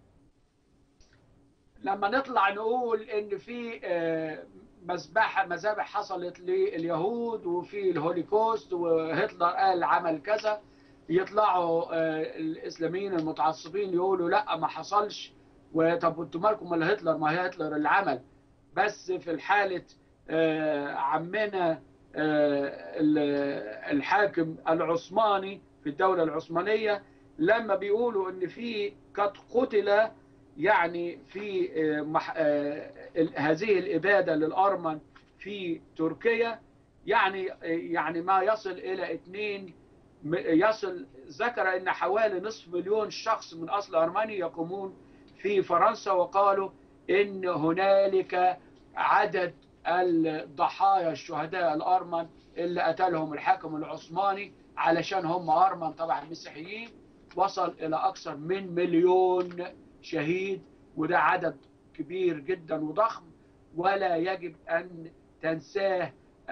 [SPEAKER 1] لما نطلع نقول ان في اه مذبحة مذابح حصلت لليهود وفي الهوليكوست وهتلر قال عمل كذا يطلعوا اه الاسلاميين المتعصبين يقولوا لا ما حصلش وطب انتوا مالكم ولا هتلر ما هي هتلر اللي عمل بس في الحالة عمنا الحاكم العثماني في الدولة العثمانية لما بيقولوا ان في قد قتل يعني في هذه الإبادة للأرمن في تركيا يعني يعني ما يصل إلى اثنين يصل ذكر ان حوالي نصف مليون شخص من اصل ارمني يقومون في فرنسا وقالوا ان هنالك عدد الضحايا الشهداء الارمن اللي قتلهم الحاكم العثماني علشان هم أرمن طبعا مسيحيين وصل إلى أكثر من مليون شهيد وده عدد كبير جدا وضخم ولا يجب أن تنساه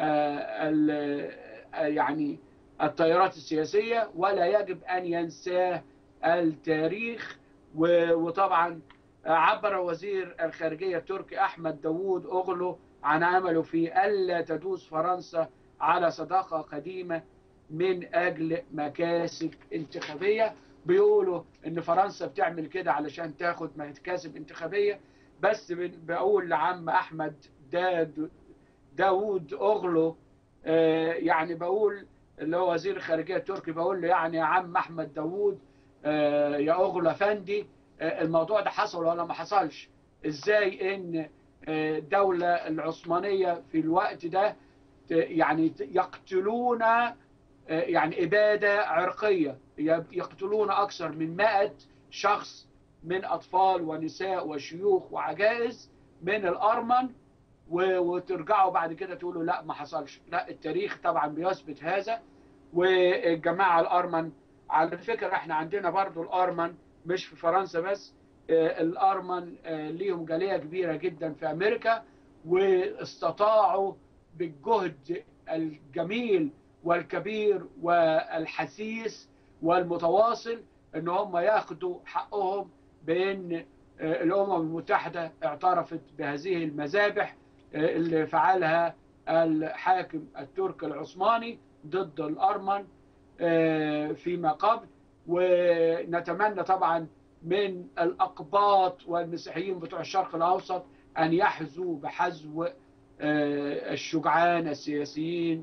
[SPEAKER 1] يعني التيارات السياسية ولا يجب أن ينساه التاريخ وطبعا عبر وزير الخارجية التركي أحمد داوود أغلو عن عمله في ألا تدوس فرنسا على صداقة قديمة من أجل مكاسب انتخابية بيقولوا إن فرنسا بتعمل كده علشان تاخد مكاسب انتخابية بس بقول لعم أحمد داد داوود أغلو آه يعني بقول اللي هو وزير الخارجية التركي بقول له يعني يا عم أحمد داوود آه يا أغلو أفندي آه الموضوع ده حصل ولا ما حصلش إزاي إن الدولة العثمانية في الوقت ده يعني يقتلون يعني إبادة عرقية يقتلون أكثر من 100 شخص من أطفال ونساء وشيوخ وعجائز من الأرمن وترجعوا بعد كده تقولوا لا ما حصلش لا التاريخ طبعا بيثبت هذا والجماعة الأرمن على فكرة احنا عندنا برضو الأرمن مش في فرنسا بس الأرمن ليهم جالية كبيرة جدا في أمريكا واستطاعوا بالجهد الجميل والكبير والحثيث والمتواصل ان هم ياخدوا حقهم بان الامم المتحده اعترفت بهذه المذابح اللي فعلها الحاكم التركي العثماني ضد الارمن فيما قبل ونتمنى طبعا من الاقباط والمسيحيين بتوع الشرق الاوسط ان يحذوا بحذو الشجعان السياسيين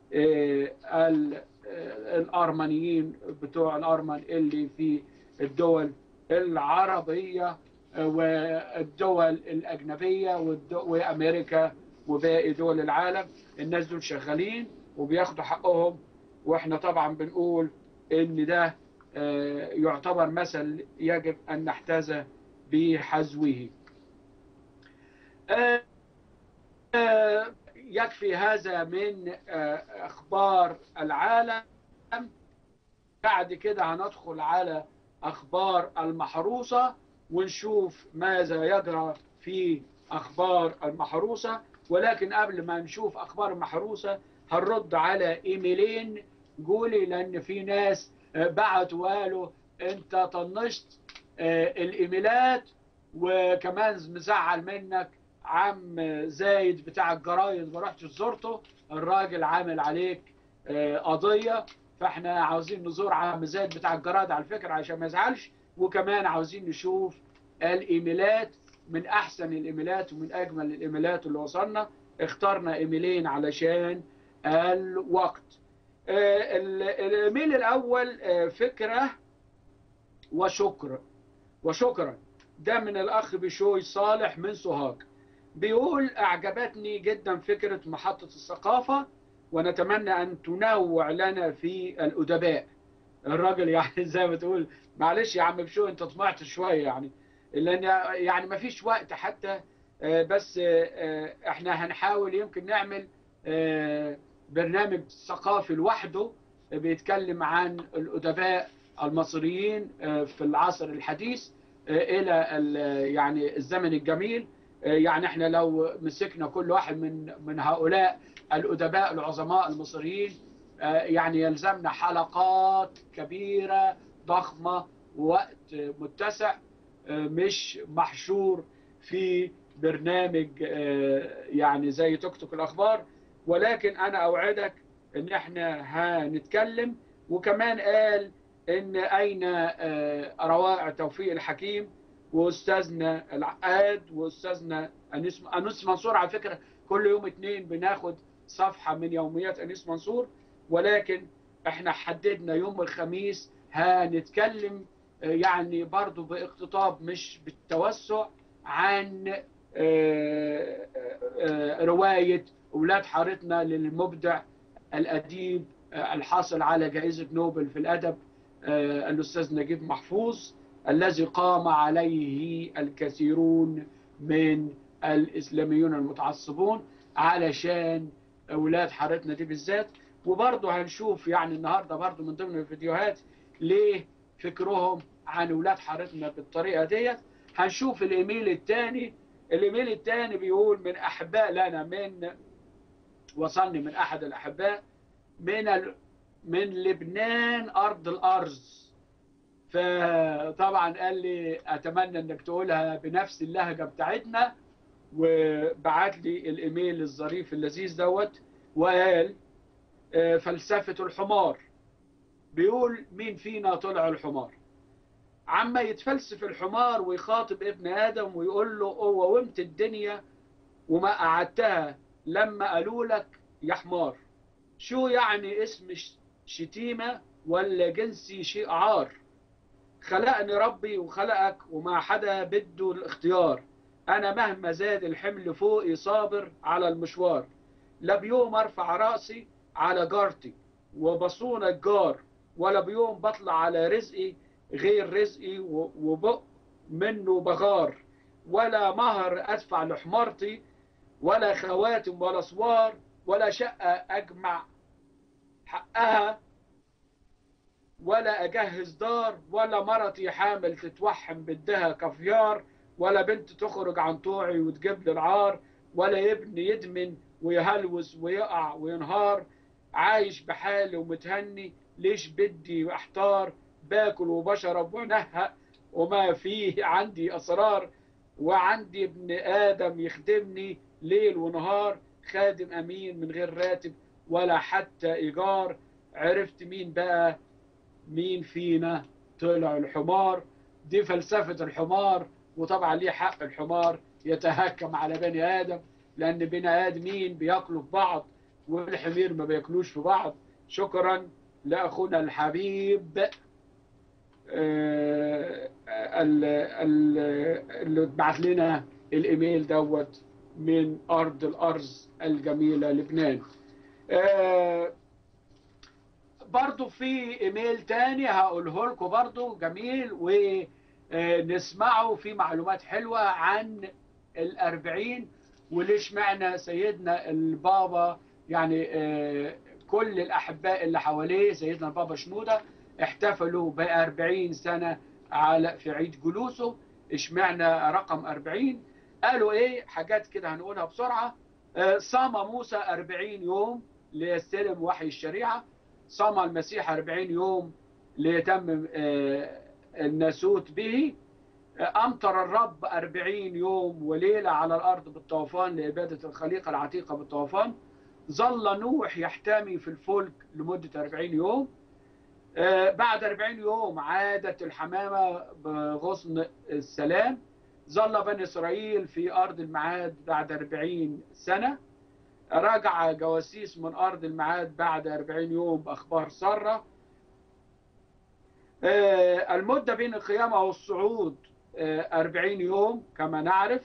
[SPEAKER 1] الارمنيين بتوع الارمن اللي في الدول العربيه والدول الاجنبيه وامريكا وباقي دول العالم الناس دول شغالين وبياخدوا حقهم واحنا طبعا بنقول ان ده يعتبر مثل يجب ان نحتذى بحذوه يكفي هذا من اخبار العالم بعد كده هندخل على اخبار المحروسه ونشوف ماذا يجرى في اخبار المحروسه ولكن قبل ما نشوف اخبار المحروسه هنرد على ايميلين جولي لان في ناس بعتوا وقالوا انت طنشت الايميلات وكمان مزعل منك عم زايد بتاع الجرايد ما رحتش زرته الراجل عامل عليك قضيه فاحنا عاوزين نزور عم زايد بتاع الجرايد على فكره عشان ما يزعلش وكمان عاوزين نشوف الايميلات من احسن الايميلات ومن اجمل الايميلات اللي وصلنا اخترنا ايميلين علشان الوقت الايميل الاول فكره وشكر وشكرا ده من الاخ بشوي صالح من سوهاج بيقول أعجبتني جدا فكرة محطة الثقافة ونتمنى أن تنوع لنا في الأدباء الراجل يعني زي ما تقول معلش يا عم بشو أنت طمعت شوية يعني لأن يعني ما فيش وقت حتى بس احنا هنحاول يمكن نعمل برنامج ثقافي لوحده بيتكلم عن الأدباء المصريين في العصر الحديث إلى يعني الزمن الجميل يعني احنا لو مسكنا كل واحد من من هؤلاء الادباء العظماء المصريين يعني يلزمنا حلقات كبيره ضخمه ووقت متسع مش محشور في برنامج يعني زي توك توك الاخبار ولكن انا اوعدك ان احنا هنتكلم وكمان قال ان اين روائع توفيق الحكيم واستاذنا العقاد واستاذنا انيس انيس منصور على فكره كل يوم اثنين بناخد صفحه من يوميات انيس منصور ولكن احنا حددنا يوم الخميس هنتكلم يعني برضو باقتطاب مش بالتوسع عن روايه اولاد حارتنا للمبدع الاديب الحاصل على جائزه نوبل في الادب الاستاذ نجيب محفوظ الذي قام عليه الكثيرون من الإسلاميون المتعصبون علشان اولاد حارتنا دي بالذات وبرضه هنشوف يعني النهارده برضه من ضمن الفيديوهات ليه فكرهم عن اولاد حارتنا بالطريقه ديت هنشوف الايميل الثاني الايميل الثاني بيقول من احباء لنا من وصلني من احد الاحباء من ال... من لبنان ارض الارز فطبعا قال لي اتمنى انك تقولها بنفس اللهجه بتاعتنا وبعت لي الايميل الظريف اللذيذ دوت وقال فلسفه الحمار بيقول مين فينا طلع الحمار عما يتفلسف الحمار ويخاطب ابن ادم ويقول له قومت الدنيا وما قعدتها لما قالوا لك يا حمار شو يعني اسم شتيمة ولا جنسي شيء عار خلقني ربي وخلقك وما حدا بده الاختيار أنا مهما زاد الحمل فوقي صابر على المشوار لا بيوم أرفع رأسي على جارتي وبصون الجار ولا بيوم بطلع على رزقي غير رزقي وبق منه بغار ولا مهر أدفع لحمارتي ولا خواتم ولا صوار ولا شقة أجمع حقها ولا أجهز دار ولا مرتي حامل تتوحم بدها كفيار ولا بنت تخرج عن طوعي وتجيب لي العار ولا ابن يدمن ويهلوس ويقع وينهار عايش بحالي ومتهني ليش بدي احتار باكل وبشرب ونهق وما فيه عندي اسرار وعندي ابن ادم يخدمني ليل ونهار خادم امين من غير راتب ولا حتى ايجار عرفت مين بقى مين فينا طلع الحمار دي فلسفة الحمار وطبعا ليه حق الحمار يتهكم على بني آدم لأن بني آدمين بياكلوا في بعض والحمير ما بياكلوش في بعض شكرا لأخونا الحبيب اللي بعت لنا الإيميل دوت من أرض الأرز الجميلة لبنان برضو في ايميل تاني هقوله لكم برضو جميل ونسمعه في معلومات حلوة عن الأربعين وليش معنى سيدنا البابا يعني كل الأحباء اللي حواليه سيدنا البابا شنودة احتفلوا بأربعين سنة على في عيد جلوسه اشمعنى رقم أربعين قالوا ايه حاجات كده هنقولها بسرعة صام موسى أربعين يوم ليستلم وحي الشريعة صام المسيح 40 يوم ليتمم الناسوت به أمطر الرب 40 يوم وليلة على الأرض بالطوفان لإبادة الخليقة العتيقة بالطوفان ظل نوح يحتمي في الفلك لمدة 40 يوم بعد 40 يوم عادت الحمامة بغصن السلام ظل بني إسرائيل في أرض المعاد بعد 40 سنة رجع جواسيس من أرض المعاد بعد 40 يوم بأخبار سارة المدة بين القيامة والصعود 40 يوم كما نعرف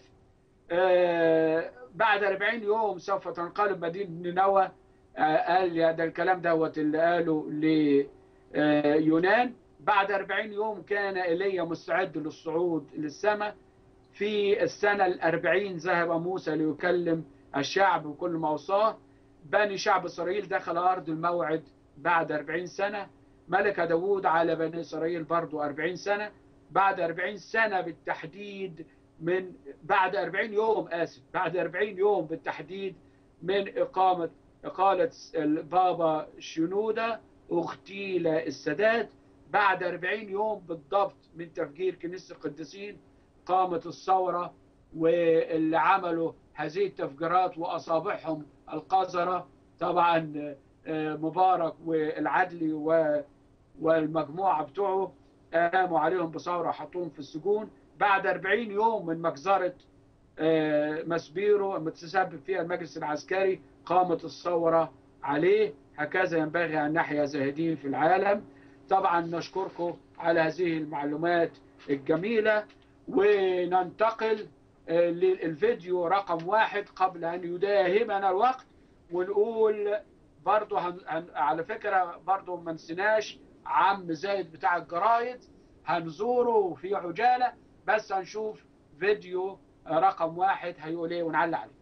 [SPEAKER 1] بعد 40 يوم سوف تنقلب مدينة نينوى قال يا ده الكلام دوت اللي قاله ليونان بعد 40 يوم كان ايليا مستعد للصعود للسماء في السنة الأربعين ذهب موسى ليكلم الشعب بكل ما أوصاه بني شعب إسرائيل دخل أرض الموعد بعد 40 سنة ملك داوود على بني إسرائيل برضو 40 سنة بعد 40 سنة بالتحديد من بعد 40 يوم آسف بعد 40 يوم بالتحديد من إقامة إقالة البابا شنودة اغتيل السادات بعد 40 يوم بالضبط من تفجير كنيسة القديسين قامت الثورة واللي عملوا هذه التفجيرات وأصابعهم القذرة طبعا مبارك والعدلي والمجموعة بتوعه قاموا عليهم بثورة وحطوهم في السجون بعد 40 يوم من مجزرة مسبيرو المتسبب فيها المجلس العسكري قامت الثورة عليه هكذا ينبغي أن نحيا زاهدين في العالم طبعا نشكركم على هذه المعلومات الجميلة وننتقل للفيديو رقم واحد قبل أن يداهمنا الوقت ونقول برضو هن... هن... على فكرة برضو ما نسيناش عم زايد بتاع الجرايد هنزوره في عجالة بس هنشوف فيديو رقم واحد هيقول ايه ونعلق عليه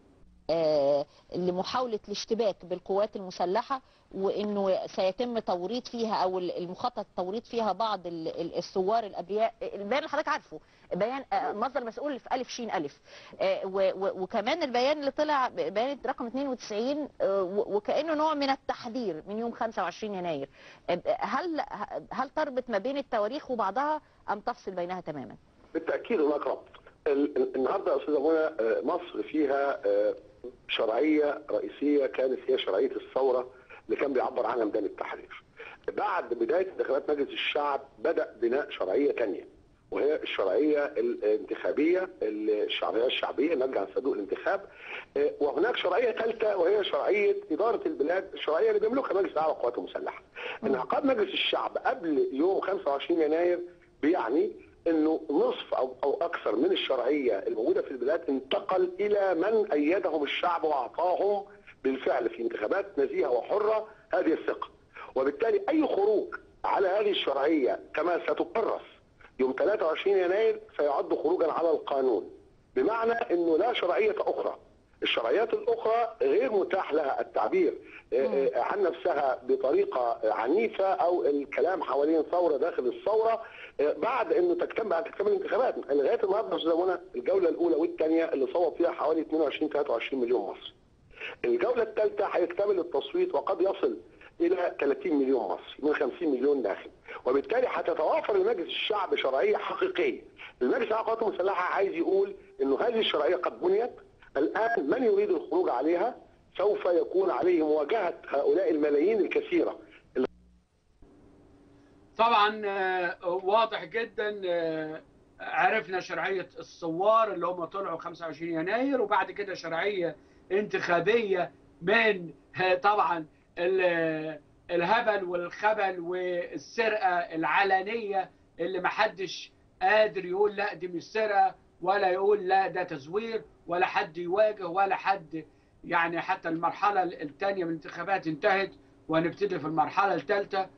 [SPEAKER 2] آه، لمحاولة الاشتباك بالقوات المسلحة وانه سيتم توريط فيها او المخطط توريط فيها بعض ال- ال- الثوار الابرياء البيان اللي حضرتك عارفه بيان آه، مصدر مسؤول في الف شين الف آه، و- و- وكمان البيان اللي طلع بيان رقم 92 آه، و- وكانه نوع من التحذير من يوم 25 يناير آه، هل هل تربط ما بين التواريخ وبعضها ام تفصل بينها تماما؟
[SPEAKER 3] بالتاكيد هناك ربط ال- ال- النهارده يا استاذه منى آه، مصر فيها آه، شرعيه رئيسيه كانت هي شرعيه الثوره اللي كان بيعبر عنها ميدان التحرير. بعد بدايه انتخابات مجلس الشعب بدا بناء شرعيه ثانيه وهي الشرعيه الانتخابيه الشرعيه الشعبيه نرجع عن صندوق الانتخاب آه، وهناك شرعيه ثالثه وهي شرعيه اداره البلاد الشرعيه اللي بيملكها مجلس الاعلى للقوات المسلحه. انعقاد مجلس الشعب قبل يوم 25 يناير بيعني انه نصف او او اكثر من الشرعيه الموجوده في البلاد انتقل الى من ايدهم الشعب واعطاهم بالفعل في انتخابات نزيهه وحره هذه الثقه. وبالتالي اي خروج على هذه الشرعيه كما ستكرس يوم 23 يناير سيعد خروجا على القانون. بمعنى انه لا شرعيه اخرى. الشرعيات الاخرى غير متاح لها التعبير آه، آه، عن نفسها بطريقه عنيفه او الكلام حوالين ثوره داخل الثوره آه، بعد انه تكتمل بعد تكتمل الانتخابات لغايه النهارده يا استاذ منى الجوله الاولى والثانيه اللي صوت فيها حوالي 22 23 مليون مصري. الجوله الثالثه هيكتمل التصويت وقد يصل الى 30 مليون مصري من 50 مليون داخل وبالتالي هتتوافر لمجلس الشعب شرعيه حقيقيه المجلس الاعلى للقوات المسلحه عايز يقول انه هذه الشرعيه قد بنيت الان من يريد الخروج عليها سوف يكون عليه مواجهه هؤلاء الملايين الكثيره
[SPEAKER 1] طبعا آه، واضح جدا آه، عرفنا شرعية الثوار اللي هم طلعوا 25 يناير وبعد كده شرعية انتخابية من آه، طبعا ال- الهبل والخبل والسرقة العلنية اللي محدش قادر يقول لا دي مش سرقة ولا يقول لا ده تزوير ولا حد يواجه ولا حد يعني حتى المرحلة الثانية من الانتخابات انتهت وهنبتدي في المرحلة الثالثة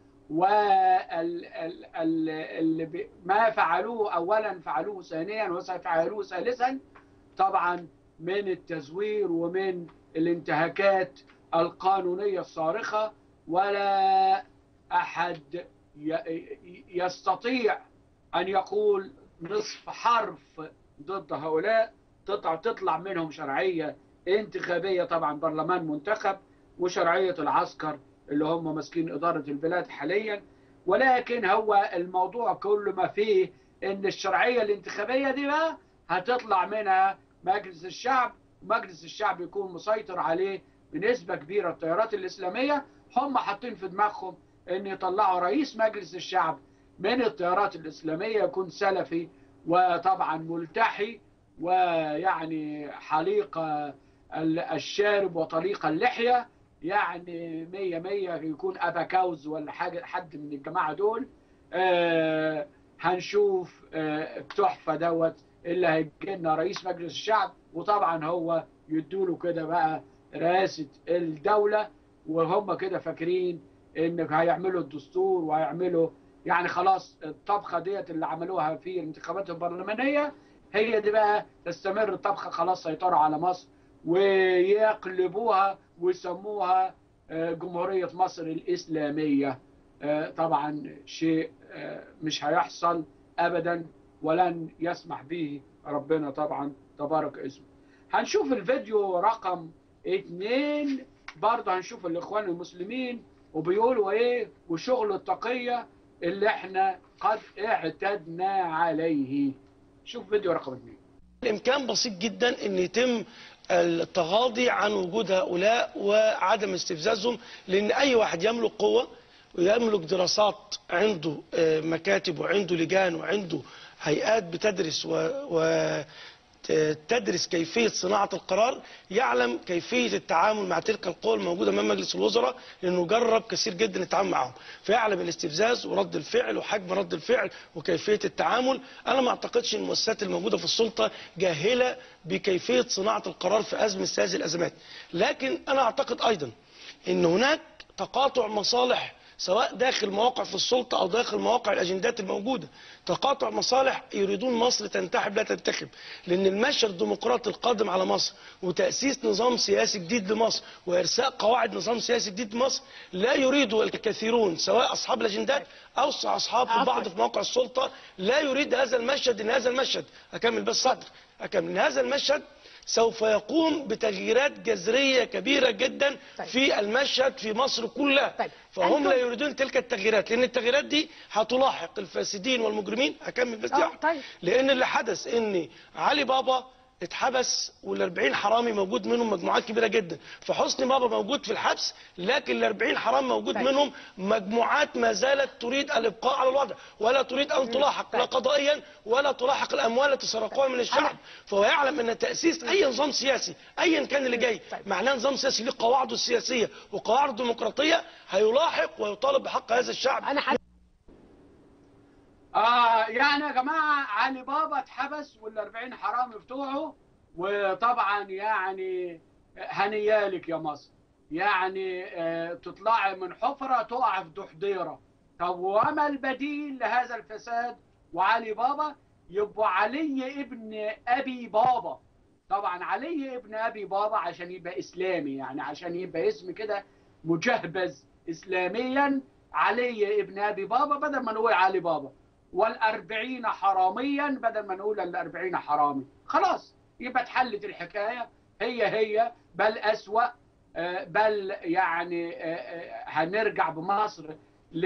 [SPEAKER 1] وما فعلوه اولا فعلوه ثانيا وسيفعلوه ثالثا طبعا من التزوير ومن الانتهاكات القانونيه الصارخه ولا احد ي- يستطيع ان يقول نصف حرف ضد هؤلاء تطلع تطلع منهم شرعيه انتخابيه طبعا برلمان منتخب وشرعيه العسكر اللي هم ماسكين إدارة البلاد حاليا ولكن هو الموضوع كل ما فيه إن الشرعية الانتخابية دي بقى هتطلع منها مجلس الشعب مجلس الشعب يكون مسيطر عليه بنسبة كبيرة التيارات الإسلامية هم حاطين في دماغهم إن يطلعوا رئيس مجلس الشعب من التيارات الإسلامية يكون سلفي وطبعا ملتحي ويعني حليق الشارب وطليق اللحية يعني مية مية يكون أبا كوز ولا حاجة حد من الجماعة دول آه هنشوف آه التحفة دوت اللي هيجي لنا رئيس مجلس الشعب وطبعا هو يدوله كده بقى رئاسة الدولة وهم كده فاكرين ان هيعملوا الدستور وهيعملوا يعني خلاص الطبخة ديت اللي عملوها في الانتخابات البرلمانية هي دي بقى تستمر الطبخة خلاص سيطروا على مصر ويقلبوها ويسموها جمهورية مصر الإسلامية طبعا شيء مش هيحصل أبدا ولن يسمح به ربنا طبعا تبارك اسمه هنشوف الفيديو رقم اتنين برضه هنشوف الإخوان المسلمين وبيقولوا إيه وشغل التقية اللي احنا قد اعتدنا عليه شوف فيديو رقم اتنين
[SPEAKER 4] الامكان بسيط جدا ان يتم التغاضي عن وجود هؤلاء وعدم استفزازهم لان اي واحد يملك قوه ويملك دراسات عنده مكاتب وعنده لجان وعنده هيئات بتدرس و, و تدرس كيفية صناعة القرار يعلم كيفية التعامل مع تلك القوى الموجودة أمام مجلس الوزراء لأنه جرب كثير جدا التعامل معهم فيعلم الاستفزاز ورد الفعل وحجم رد الفعل وكيفية التعامل أنا ما أعتقدش أن المؤسسات الموجودة في السلطة جاهلة بكيفية صناعة القرار في أزمة هذه الأزمات لكن أنا أعتقد أيضا أن هناك تقاطع مصالح سواء داخل مواقع في السلطه او داخل مواقع الاجندات الموجوده تقاطع مصالح يريدون مصر تنتحب لا تنتخب لان المشهد الديمقراطي القادم على مصر وتاسيس نظام سياسي جديد لمصر وارساء قواعد نظام سياسي جديد لمصر لا يريده الكثيرون سواء اصحاب الاجندات او اصحاب البعض في مواقع السلطه لا يريد هذا المشهد ان هذا المشهد اكمل بس صدر اكمل ان هذا المشهد سوف يقوم بتغييرات جذريه كبيره جدا
[SPEAKER 5] طيب.
[SPEAKER 4] في المشهد في مصر كلها
[SPEAKER 5] طيب.
[SPEAKER 4] فهم
[SPEAKER 5] أنتم-
[SPEAKER 4] لا يريدون تلك التغييرات لان التغييرات دي هتلاحق الفاسدين والمجرمين اكمل بس دي
[SPEAKER 5] آه،
[SPEAKER 4] واحدة.
[SPEAKER 5] طيب.
[SPEAKER 4] لان اللي حدث ان علي بابا اتحبس وال40 حرامي موجود منهم مجموعات كبيره جدا فحسني بابا موجود في الحبس لكن ال40 حرام موجود
[SPEAKER 5] طيب.
[SPEAKER 4] منهم مجموعات ما زالت تريد الابقاء على الوضع ولا تريد ان تلاحق لا
[SPEAKER 5] طيب.
[SPEAKER 4] قضائيا ولا تلاحق الاموال التي سرقوها من الشعب فهو يعلم ان تاسيس اي نظام سياسي ايا كان اللي جاي
[SPEAKER 5] طيب.
[SPEAKER 4] معناه نظام سياسي له قواعده السياسيه وقواعده الديمقراطيه هيلاحق ويطالب بحق هذا الشعب
[SPEAKER 5] انا حد...
[SPEAKER 1] آه يعني يا جماعة علي بابا اتحبس وال40 حرامي بتوعه وطبعا يعني هنيالك يا مصر يعني آه تطلعي من حفرة تقع في دحضيرة طب وما البديل لهذا الفساد وعلي بابا يبقى علي ابن أبي بابا طبعا علي ابن أبي بابا عشان يبقى إسلامي يعني عشان يبقى اسم كده مجهبز إسلاميا علي ابن أبي بابا بدل ما نقول علي بابا والأربعين حراميا بدل ما نقول الأربعين حرامي خلاص يبقى اتحلت الحكاية هي هي بل أسوأ آه، بل يعني آه، آه، هنرجع بمصر ل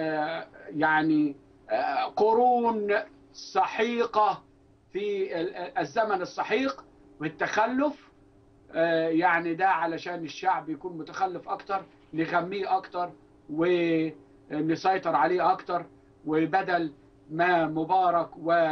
[SPEAKER 1] يعني آه، قرون سحيقة في ال- الزمن السحيق والتخلف آه، يعني ده علشان الشعب يكون متخلف أكتر نغميه أكتر ونسيطر عليه أكتر وبدل ما مبارك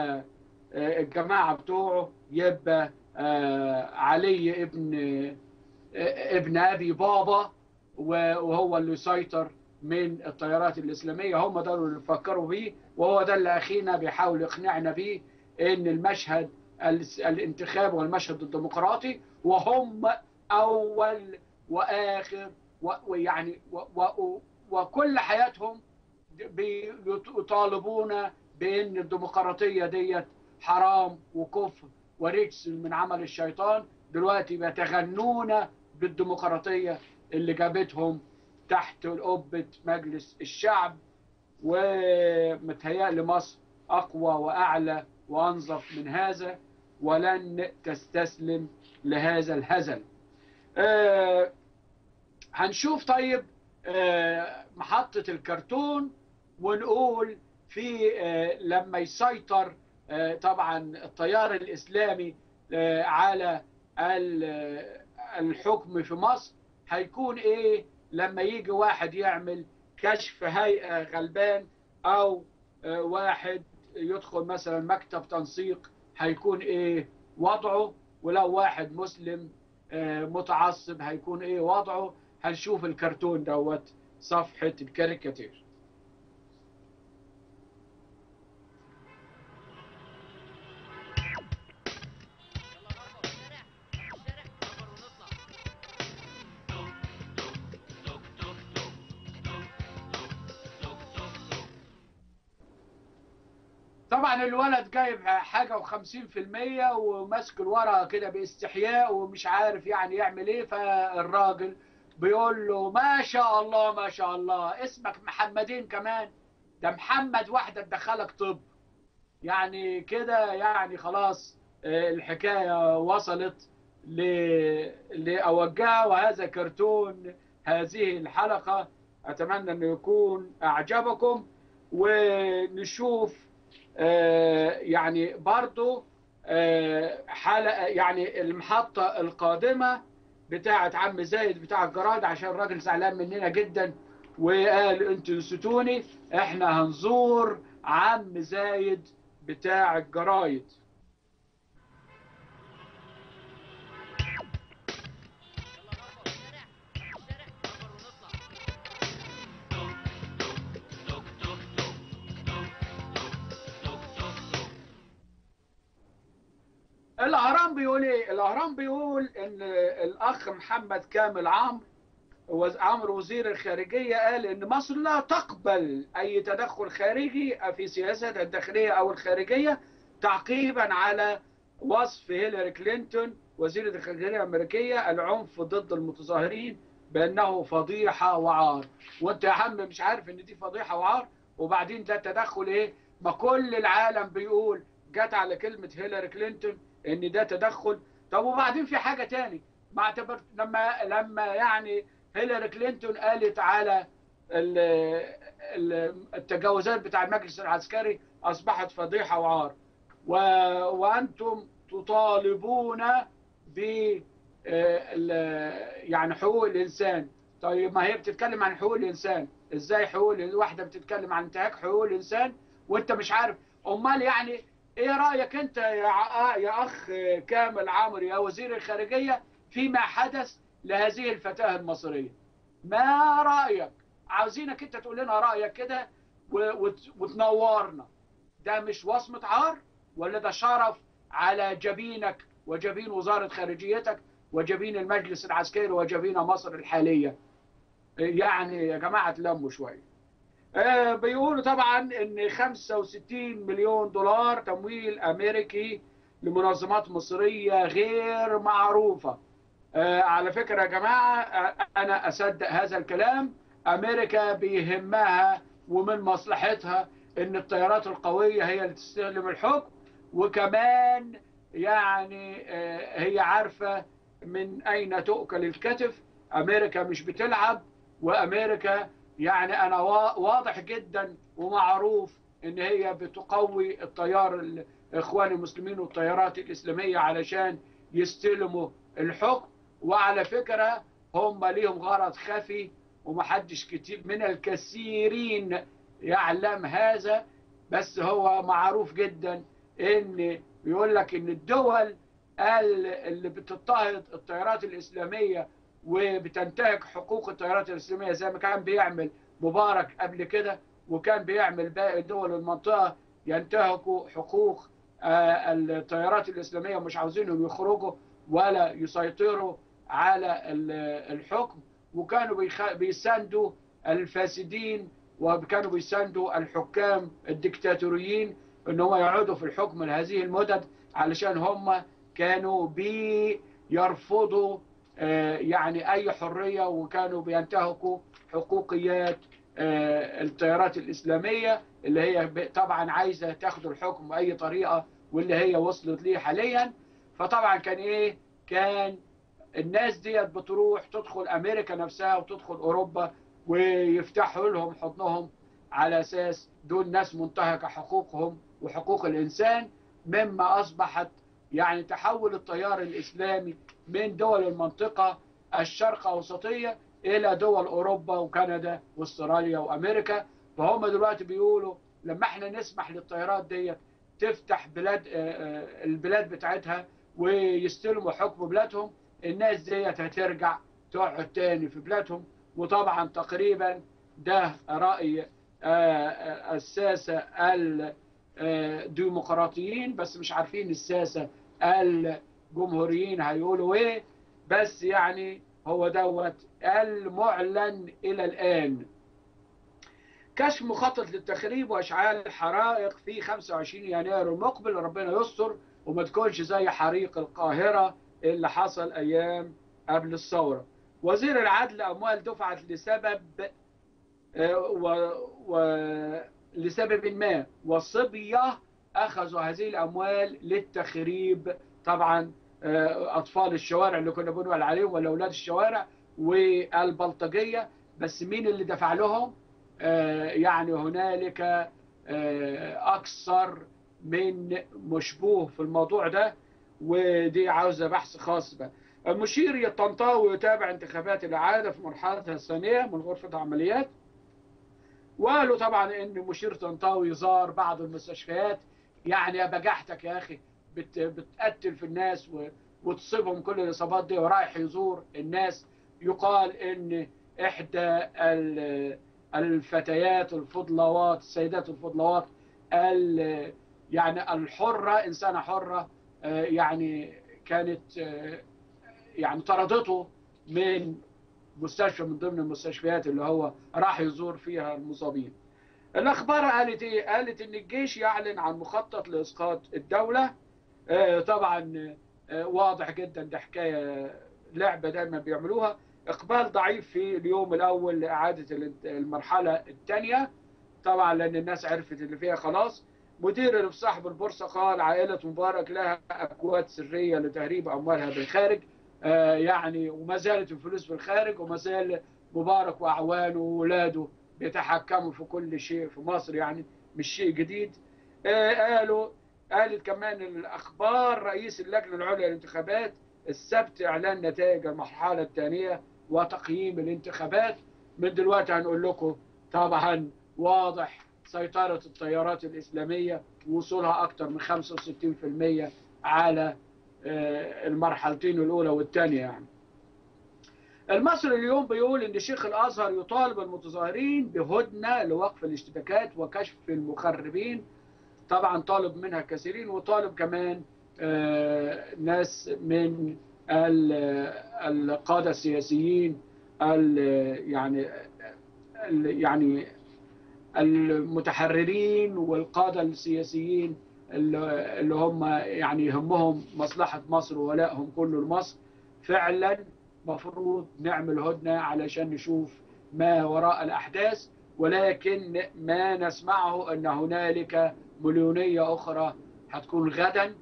[SPEAKER 1] والجماعة بتوعه يبقى آه، علي ابن آه، ابن أبي بابا وهو اللي يسيطر من التيارات الإسلامية هم ده اللي فكروا بيه وهو ده اللي أخينا بيحاول يقنعنا بيه إن المشهد الاس- الانتخاب والمشهد الديمقراطي وهم أول وآخر و- ويعني و- و- وكل حياتهم بيطالبون بان الديمقراطيه ديت حرام وكفر ورجس من عمل الشيطان دلوقتي بيتغنون بالديمقراطيه اللي جابتهم تحت قبه مجلس الشعب ومتهيألي مصر اقوى واعلى وانظف من هذا ولن تستسلم لهذا الهزل. آه هنشوف طيب آه، محطة الكرتون ونقول في آه، لما يسيطر آه، طبعا التيار الإسلامي آه، على ال- الحكم في مصر هيكون إيه لما يجي واحد يعمل كشف هيئة غلبان أو آه، واحد يدخل مثلا مكتب تنسيق هيكون إيه وضعه ولو واحد مسلم آه، متعصب هيكون إيه وضعه هنشوف الكرتون دوت صفحة الكاريكاتير طبعا الولد جايب حاجة وخمسين في المية وماسك الورقة كده باستحياء ومش عارف يعني يعمل ايه فالراجل بيقول له ما شاء الله ما شاء الله اسمك محمدين كمان ده محمد واحدة تدخلك طب يعني كده يعني خلاص آه، الحكاية وصلت ل... لأوجهها وهذا كرتون هذه الحلقة أتمنى أنه يكون أعجبكم ونشوف آه، يعني برضو آه، حلقة يعني المحطة القادمة بتاعة عم زايد بتاع الجراد عشان الراجل زعلان مننا جدا وقال انتوا نسيتوني احنا هنزور عم زايد بتاع الجرايد الاهرام بيقول ايه الاهرام بيقول ان الاخ محمد كامل عمرو وز- عمرو وزير الخارجية قال إن مصر لا تقبل أي تدخل خارجي في سياستها الداخلية أو الخارجية تعقيبا على وصف هيلاري كلينتون وزيرة الخارجية الأمريكية العنف ضد المتظاهرين بأنه فضيحة وعار وأنت يا عم مش عارف إن دي فضيحة وعار وبعدين ده تدخل إيه ما كل العالم بيقول جت على كلمة هيلاري كلينتون إن ده تدخل طب وبعدين في حاجة تاني ما اعتبر لما لما يعني هيلاري كلينتون قالت على ال- ال- التجاوزات بتاع المجلس العسكري اصبحت فضيحه وعار و... وانتم تطالبون ب آه، ال- يعني حقوق الانسان طيب ما هي بتتكلم عن حقوق الانسان ازاي حقوق ال- واحده بتتكلم عن انتهاك حقوق الانسان وانت مش عارف امال يعني ايه رايك انت يا ع- يا اخ كامل عمرو يا وزير الخارجيه فيما حدث لهذه الفتاه المصريه ما رايك عاوزينك انت تقول لنا رايك كده و- وت- وتنورنا ده مش وصمه عار ولا ده شرف على جبينك وجبين وزاره خارجيتك وجبين المجلس العسكري وجبين مصر الحاليه يعني يا جماعه تلموا شويه آه، بيقولوا طبعا ان 65 مليون دولار تمويل امريكي لمنظمات مصريه غير معروفه آه، على فكره يا جماعه آه، انا اصدق هذا الكلام امريكا بيهمها ومن مصلحتها ان الطيارات القويه هي اللي تستلم الحكم وكمان يعني آه، هي عارفه من اين تؤكل الكتف امريكا مش بتلعب وامريكا يعني انا وا- واضح جدا ومعروف ان هي بتقوي التيار الاخوان المسلمين والتيارات الاسلاميه علشان يستلموا الحكم وعلى فكره هم ليهم غرض خفي ومحدش كتير من الكثيرين يعلم هذا بس هو معروف جدا ان بيقول لك ان الدول ال- اللي بتضطهد التيارات الاسلاميه وبتنتهك حقوق التيارات الاسلاميه زي ما كان بيعمل مبارك قبل كده وكان بيعمل باقي دول المنطقه ينتهكوا حقوق آه، التيارات الاسلاميه ومش عاوزينهم يخرجوا ولا يسيطروا على ال- الحكم وكانوا بيخ- بيساندوا الفاسدين وكانوا بيساندوا الحكام الدكتاتوريين ان هم يقعدوا في الحكم لهذه المدد علشان هم كانوا بيرفضوا آه، يعني اي حريه وكانوا بينتهكوا حقوقيات آه، التيارات الاسلاميه اللي هي ب- طبعا عايزه تاخد الحكم باي طريقه واللي هي وصلت ليه حاليا فطبعا كان ايه كان الناس ديت بتروح تدخل امريكا نفسها وتدخل اوروبا ويفتحوا لهم حضنهم على اساس دول ناس منتهكه حقوقهم وحقوق الانسان مما اصبحت يعني تحول التيار الاسلامي من دول المنطقه الشرق اوسطيه الى دول اوروبا وكندا واستراليا وامريكا فهم دلوقتي بيقولوا لما احنا نسمح للطيارات ديت تفتح بلاد آه، آه، البلاد بتاعتها ويستلموا حكم بلادهم الناس ديت هترجع تقعد تاني في بلادهم وطبعا تقريبا ده رأي آه، آه، الساسة الديمقراطيين بس مش عارفين الساسة الجمهوريين هيقولوا ايه بس يعني هو دوت المعلن الى الان كشف مخطط للتخريب واشعال الحرائق في 25 يناير المقبل ربنا يستر وما تكونش زي حريق القاهره اللي حصل ايام قبل الثوره وزير العدل اموال دفعت لسبب آه، و, و لسبب ما والصبيه اخذوا هذه الاموال للتخريب طبعا آه، اطفال الشوارع اللي كنا بنقول عليهم ولا اولاد الشوارع والبلطجيه بس مين اللي دفع لهم آه، يعني هنالك آه، اكثر من مشبوه في الموضوع ده ودي عاوزه بحث خاص بقى المشير الطنطاوي يتابع انتخابات الاعاده في مرحلتها الثانيه من غرفه عمليات وقالوا طبعا ان مشير طنطاوي زار بعض المستشفيات يعني يا بجحتك يا اخي بت بتقتل في الناس و- وتصيبهم كل الاصابات دي ورايح يزور الناس يقال ان احدى ال- الفتيات الفضلوات السيدات الفضلوات ال- يعني الحره انسانه حره آه، يعني كانت آه، يعني طردته من مستشفى من ضمن المستشفيات اللي هو راح يزور فيها المصابين الاخبار قالت ايه قالت ان الجيش يعلن عن مخطط لاسقاط الدوله آه، طبعا آه، واضح جدا ده حكايه لعبه دايما بيعملوها اقبال ضعيف في اليوم الاول لاعاده الانت- المرحله الثانيه طبعا لان الناس عرفت اللي فيها خلاص مدير اللي في صاحب البورصه قال عائله مبارك لها اكواد سريه لتهريب اموالها بالخارج آه، يعني وما زالت الفلوس بالخارج وما زال مبارك واعوانه واولاده بيتحكموا في كل شيء في مصر يعني مش شيء جديد آه، قالوا قالت كمان الاخبار رئيس اللجنه العليا للانتخابات السبت اعلان نتائج المرحله الثانيه وتقييم الانتخابات من دلوقتي هنقول لكم طبعا واضح سيطره التيارات الاسلاميه وصولها اكثر من 65% على آه، المرحلتين الاولى والثانيه يعني المصري اليوم بيقول ان شيخ الازهر يطالب المتظاهرين بهدنه لوقف الاشتباكات وكشف المخربين طبعا طالب منها كثيرين وطالب كمان آه، ناس من ال- القاده السياسيين ال- يعني ال- يعني المتحررين والقاده السياسيين اللي اللي هم يعني يهمهم مصلحه مصر وولائهم كله لمصر فعلا مفروض نعمل هدنه علشان نشوف ما وراء الاحداث ولكن ما نسمعه ان هنالك مليونيه اخرى هتكون غدا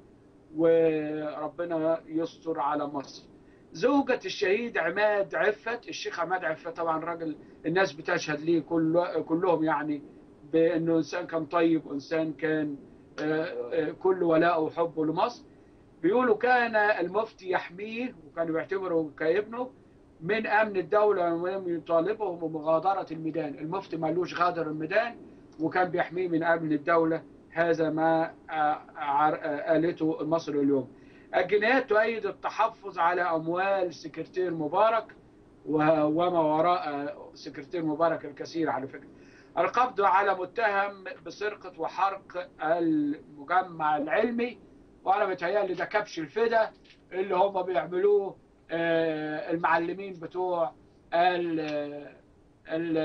[SPEAKER 1] وربنا يستر على مصر زوجة الشهيد عماد عفت الشيخ عماد عفت طبعا راجل الناس بتشهد ليه كل كلهم يعني بانه انسان كان طيب وانسان كان آه، آه، كل ولاءه وحبه لمصر بيقولوا كان المفتي يحميه وكانوا بيعتبروا كابنه من امن الدوله ولم يطالبه بمغادره الميدان المفتي مالوش غادر الميدان وكان بيحميه من امن الدوله هذا ما آه، عر- آه، قالته المصري اليوم الجنايات تؤيد التحفظ على اموال سكرتير مبارك و- وما وراء سكرتير مبارك الكثير على فكره القبض على متهم بسرقه وحرق المجمع العلمي وانا متهيألي ده كبش الفدا اللي هم بيعملوه آه، المعلمين بتوع ال ال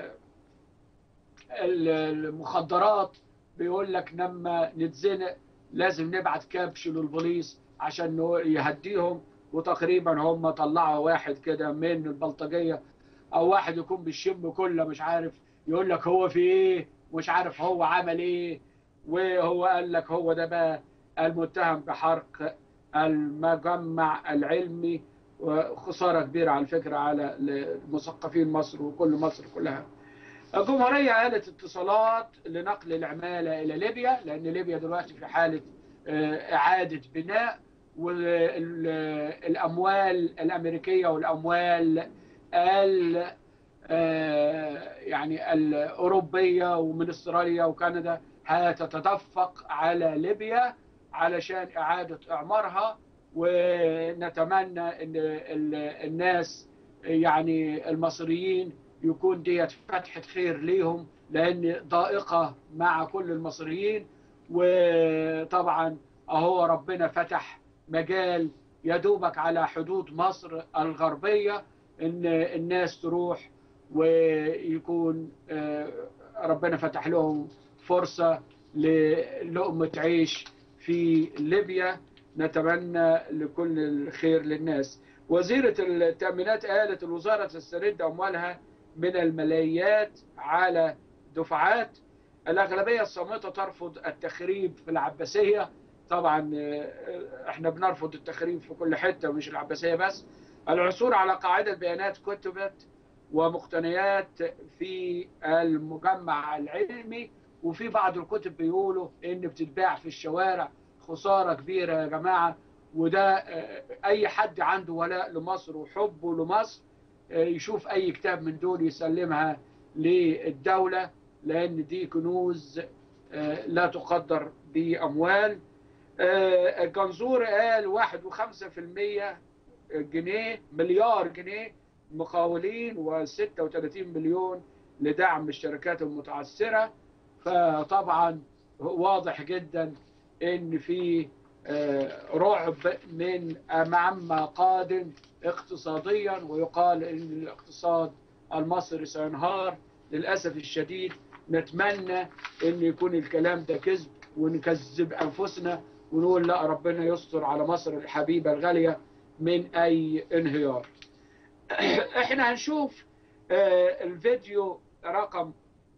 [SPEAKER 1] ال- المخدرات بيقول لك لما نتزنق لازم نبعت كبش للبوليس عشان نو- يهديهم وتقريبا هم طلعوا واحد كده من البلطجيه او واحد يكون بالشم كله مش عارف يقول لك هو في ايه مش عارف هو عمل ايه وهو قال لك هو ده بقى المتهم بحرق المجمع العلمي وخساره كبيره على فكره على مثقفين مصر وكل مصر كلها. الجمهوريه قالت اتصالات لنقل العماله الى ليبيا لان ليبيا دلوقتي في حاله آه، اعاده بناء والاموال الامريكيه والاموال ال آه، يعني الاوروبيه ومن استراليا وكندا هتتدفق على ليبيا علشان اعاده اعمارها ونتمنى ان ال- الناس يعني المصريين يكون ديت فتحه خير ليهم لان ضائقه مع كل المصريين وطبعا اهو ربنا فتح مجال يدوبك على حدود مصر الغربيه ان الناس تروح ويكون آه، ربنا فتح لهم فرصه للقمه عيش في ليبيا نتمنى لكل الخير للناس وزيرة التأمينات قالت الوزارة تسترد أموالها من الماليات على دفعات الأغلبية الصامتة ترفض التخريب في العباسية طبعا آه، احنا بنرفض التخريب في كل حتة مش العباسية بس العثور على قاعدة بيانات كتبت ومقتنيات في المجمع العلمي وفي بعض الكتب بيقولوا ان بتتباع في الشوارع خسارة كبيرة يا جماعة وده آه، اي حد عنده ولاء لمصر وحبه لمصر آه، يشوف اي كتاب من دول يسلمها للدولة لان دي كنوز آه، لا تقدر باموال آه، الجنزور قال واحد وخمسة في المية جنيه مليار جنيه مقاولين و36 مليون لدعم الشركات المتعثرة فطبعا واضح جدا ان في آه، رعب من عما قادم اقتصاديا ويقال ان الاقتصاد المصري سينهار للاسف الشديد نتمنى ان يكون الكلام ده كذب ونكذب انفسنا ونقول لا ربنا يستر على مصر الحبيبه الغاليه من اي انهيار. احنا هنشوف آه، الفيديو رقم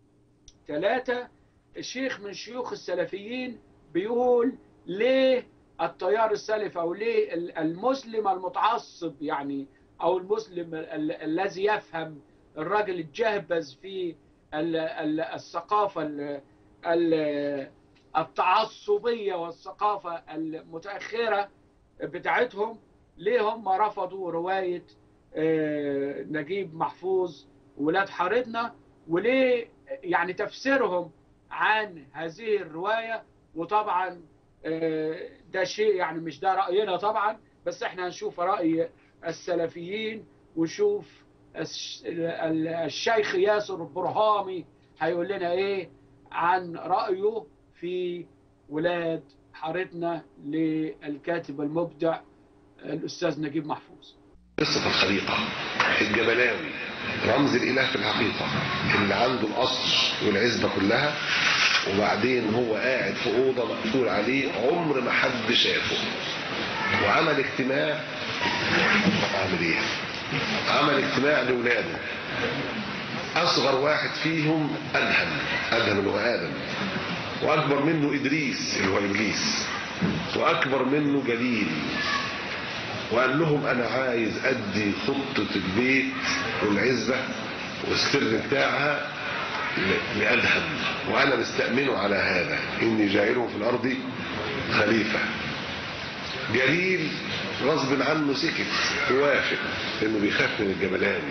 [SPEAKER 1] ثلاثة الشيخ من شيوخ السلفيين بيقول ليه التيار السلفي او ليه ال- المسلم المتعصب يعني او المسلم ال- ال- الذي يفهم الراجل الجهبذ في ال- ال- الثقافة ال- ال- التعصبية والثقافة المتأخرة بتاعتهم ليه هم رفضوا رواية آه، نجيب محفوظ ولاد حارتنا وليه يعني تفسيرهم عن هذه الرواية وطبعا آه، ده شيء يعني مش ده رأينا طبعا بس احنا هنشوف رأي السلفيين ونشوف الش- ال- الشيخ ياسر البرهامي هيقول لنا ايه عن رأيه في ولاد حارتنا للكاتب المبدع الأستاذ نجيب محفوظ
[SPEAKER 5] قصة الخليقة الجبلاوي رمز الإله في الحقيقة اللي عنده القصر والعزبة كلها وبعدين هو قاعد في أوضة مقفول عليه عمر ما حد شافه وعمل اجتماع عمل ايه؟ عمل اجتماع لولاده أصغر واحد فيهم أدهم أدهم اللي هو آدم وأكبر منه إدريس اللي هو إبليس وأكبر منه جليل وقال لهم انا عايز ادي خطة البيت والعزبة والسر بتاعها ل- لادهم وانا مستأمنه على هذا اني جاعله في الارض خليفة جليل غصب عنه سكت ووافق انه بيخاف من الجبلاني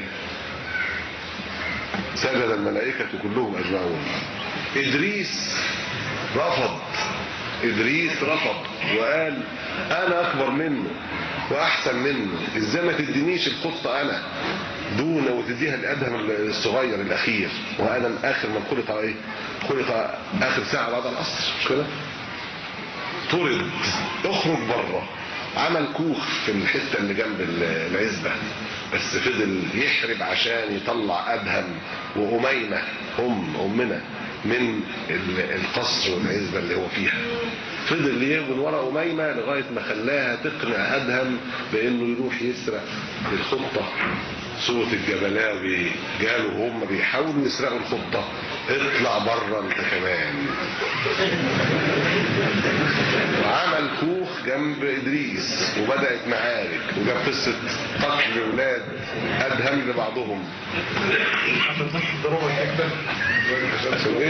[SPEAKER 5] سجد الملائكة كلهم اجمعون ادريس رفض ادريس رفض وقال انا اكبر منه واحسن منه ازاي ما تدينيش الخطه انا دون وتديها لادهم الصغير الاخير وادم اخر من خلق ايه خلق اخر ساعه بعد العصر مش كده طرد اخرج بره عمل كوخ في الحته اللي جنب ال- العزبه بس فضل يحرب عشان يطلع ادهم واميمه ام امنا من ال- القصر والعزبه اللي هو فيها فضل يهجن ورا اميمه لغايه ما خلاها تقنع ادهم بانه يروح يسرق الخطه صوت الجبلاوي جاله هم بيحاولوا يسرقوا الخطه اطلع بره انت كمان وعمل كوخ جنب ادريس وبدات معارك وجاب قصه قتل اولاد ادهم لبعضهم عشان ايه؟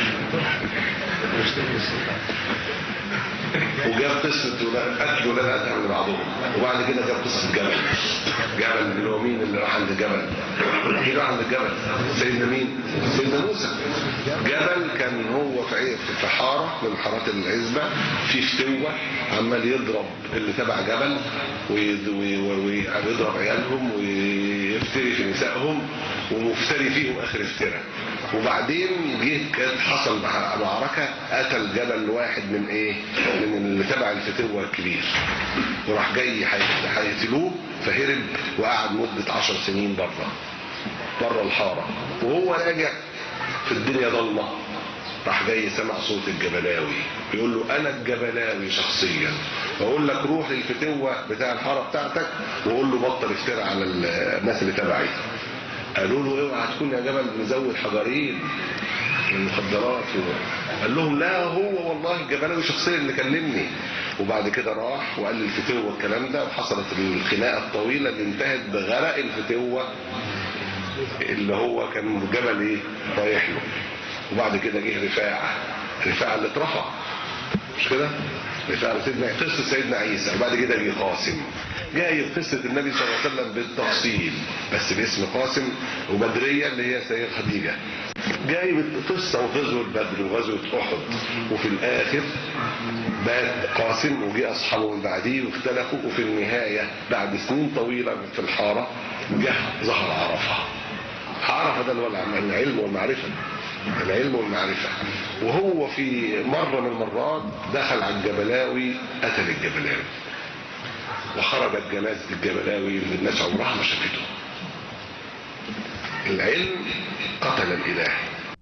[SPEAKER 5] وجاب قصه ولاد- قتل ولاد ادهم لبعضهم وبعد كده جاب قصه جبل جبل اللي هو مين اللي راح عند الجبل مين راح عند الجبل سيدنا مين سيدنا موسى جبل كان هو في عي- في حاره من حارات العزبه في فتوه عمال يضرب اللي تبع جبل ويض- وي- وي- ويضرب عيالهم ويفتري في نسائهم ومفتري فيهم اخر افتراء وبعدين جه كانت حصل مع- معركه قتل جبل واحد من ايه؟ من اللي تبع الفتوه الكبير وراح جاي هي- هيقتلوه فهرب وقعد مده عشر سنين بره بره الحاره وهو راجع في الدنيا ضلمه راح جاي سمع صوت الجبلاوي بيقول له انا الجبلاوي شخصيا بقول لك روح للفتوه بتاع الحاره بتاعتك وقول له بطل افترى على الناس اللي تبعي قالوا له اوعى تكون يا جبل مزود حجرين من المخدرات و- قال لهم لا هو والله الجبلاوي شخصيا اللي كلمني وبعد كده راح وقال للفتوه الكلام ده وحصلت الخناقه الطويله اللي انتهت بغرق الفتوه اللي هو كان جبل ايه رايح له وبعد كده جه رفاعه رفاعه اللي اترفع مش كده رفاعه سيدنا قصه سيدنا عيسى وبعد كده جه قاسم جاي قصه النبي صلى الله عليه وسلم بالتفصيل بس باسم قاسم وبدريه اللي هي سيدة خديجه جاي قصه وغزوه بدر وغزوه احد وفي الاخر مات قاسم وجي اصحابه من بعديه واختلفوا وفي النهايه بعد سنين طويله في الحاره جه ظهر عرفه عرفه ده اللي هو العلم والمعرفه العلم والمعرفة وهو في مرة من المرات دخل على الجبلاوي قتل الجبلاوي وخرجت جنازة الجبلاوي اللي الناس عمرها ما شافته العلم قتل الإله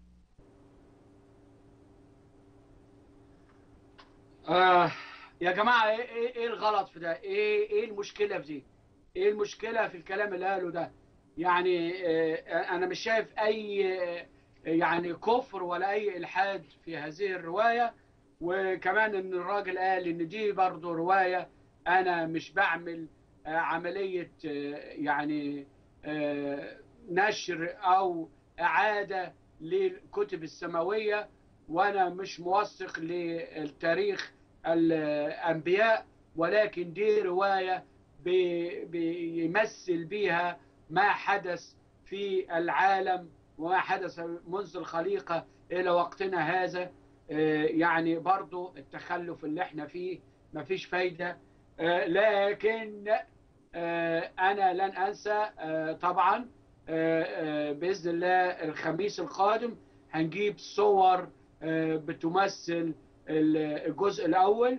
[SPEAKER 1] آه يا جماعة ايه ايه إيه الغلط في ده؟ ايه ايه المشكلة في دي؟ ايه المشكلة في الكلام اللي قاله ده؟ يعني آه انا مش شايف اي آه، يعني كفر ولا اي الحاد في هذه الرواية وكمان ان الراجل قال ان دي برضه رواية انا مش بعمل آه، عملية آه، يعني آه، نشر او اعادة للكتب السماوية وانا مش موثق للتاريخ الانبياء ولكن دي روايه بي- بيمثل بيها ما حدث في العالم وما حدث منذ الخليقه الى وقتنا هذا آه، يعني برضو التخلف اللي احنا فيه مفيش فايده آه، لكن آه، انا لن انسى آه، طبعا آه، آه، باذن الله الخميس القادم هنجيب صور آه، بتمثل الجزء الاول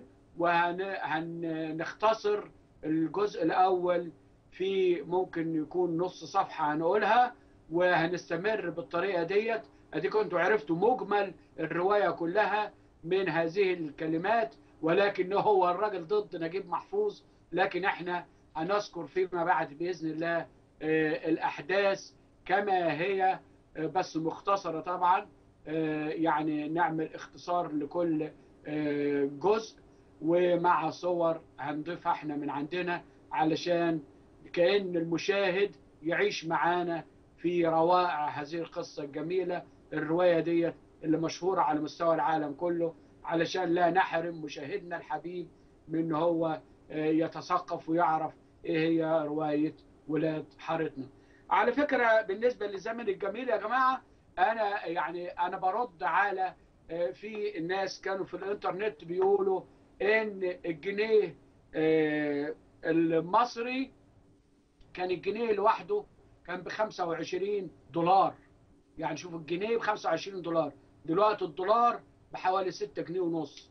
[SPEAKER 1] وهنختصر الجزء الاول في ممكن يكون نص صفحه هنقولها وهنستمر بالطريقه ديت اديكم انتوا عرفتوا مجمل الروايه كلها من هذه الكلمات ولكن هو الراجل ضد نجيب محفوظ لكن احنا هنذكر فيما بعد باذن الله آه، الاحداث كما هي آه، بس مختصره طبعا آه، يعني نعمل اختصار لكل آه، جزء ومع صور هنضيفها احنا من عندنا علشان كأن المشاهد يعيش معانا في روائع هذه القصة الجميلة الرواية ديت اللي مشهورة على مستوى العالم كله علشان لا نحرم مشاهدنا الحبيب من ان هو آه، يتثقف ويعرف ايه هي رواية ولاد حارتنا على فكرة بالنسبة للزمن الجميل يا جماعة انا يعني انا برد على آه، في الناس كانوا في الانترنت بيقولوا ان الجنيه آه، المصري كان الجنيه لوحده كان ب 25 دولار يعني شوف الجنيه ب 25 دولار دلوقتي الدولار بحوالي 6 جنيه ونص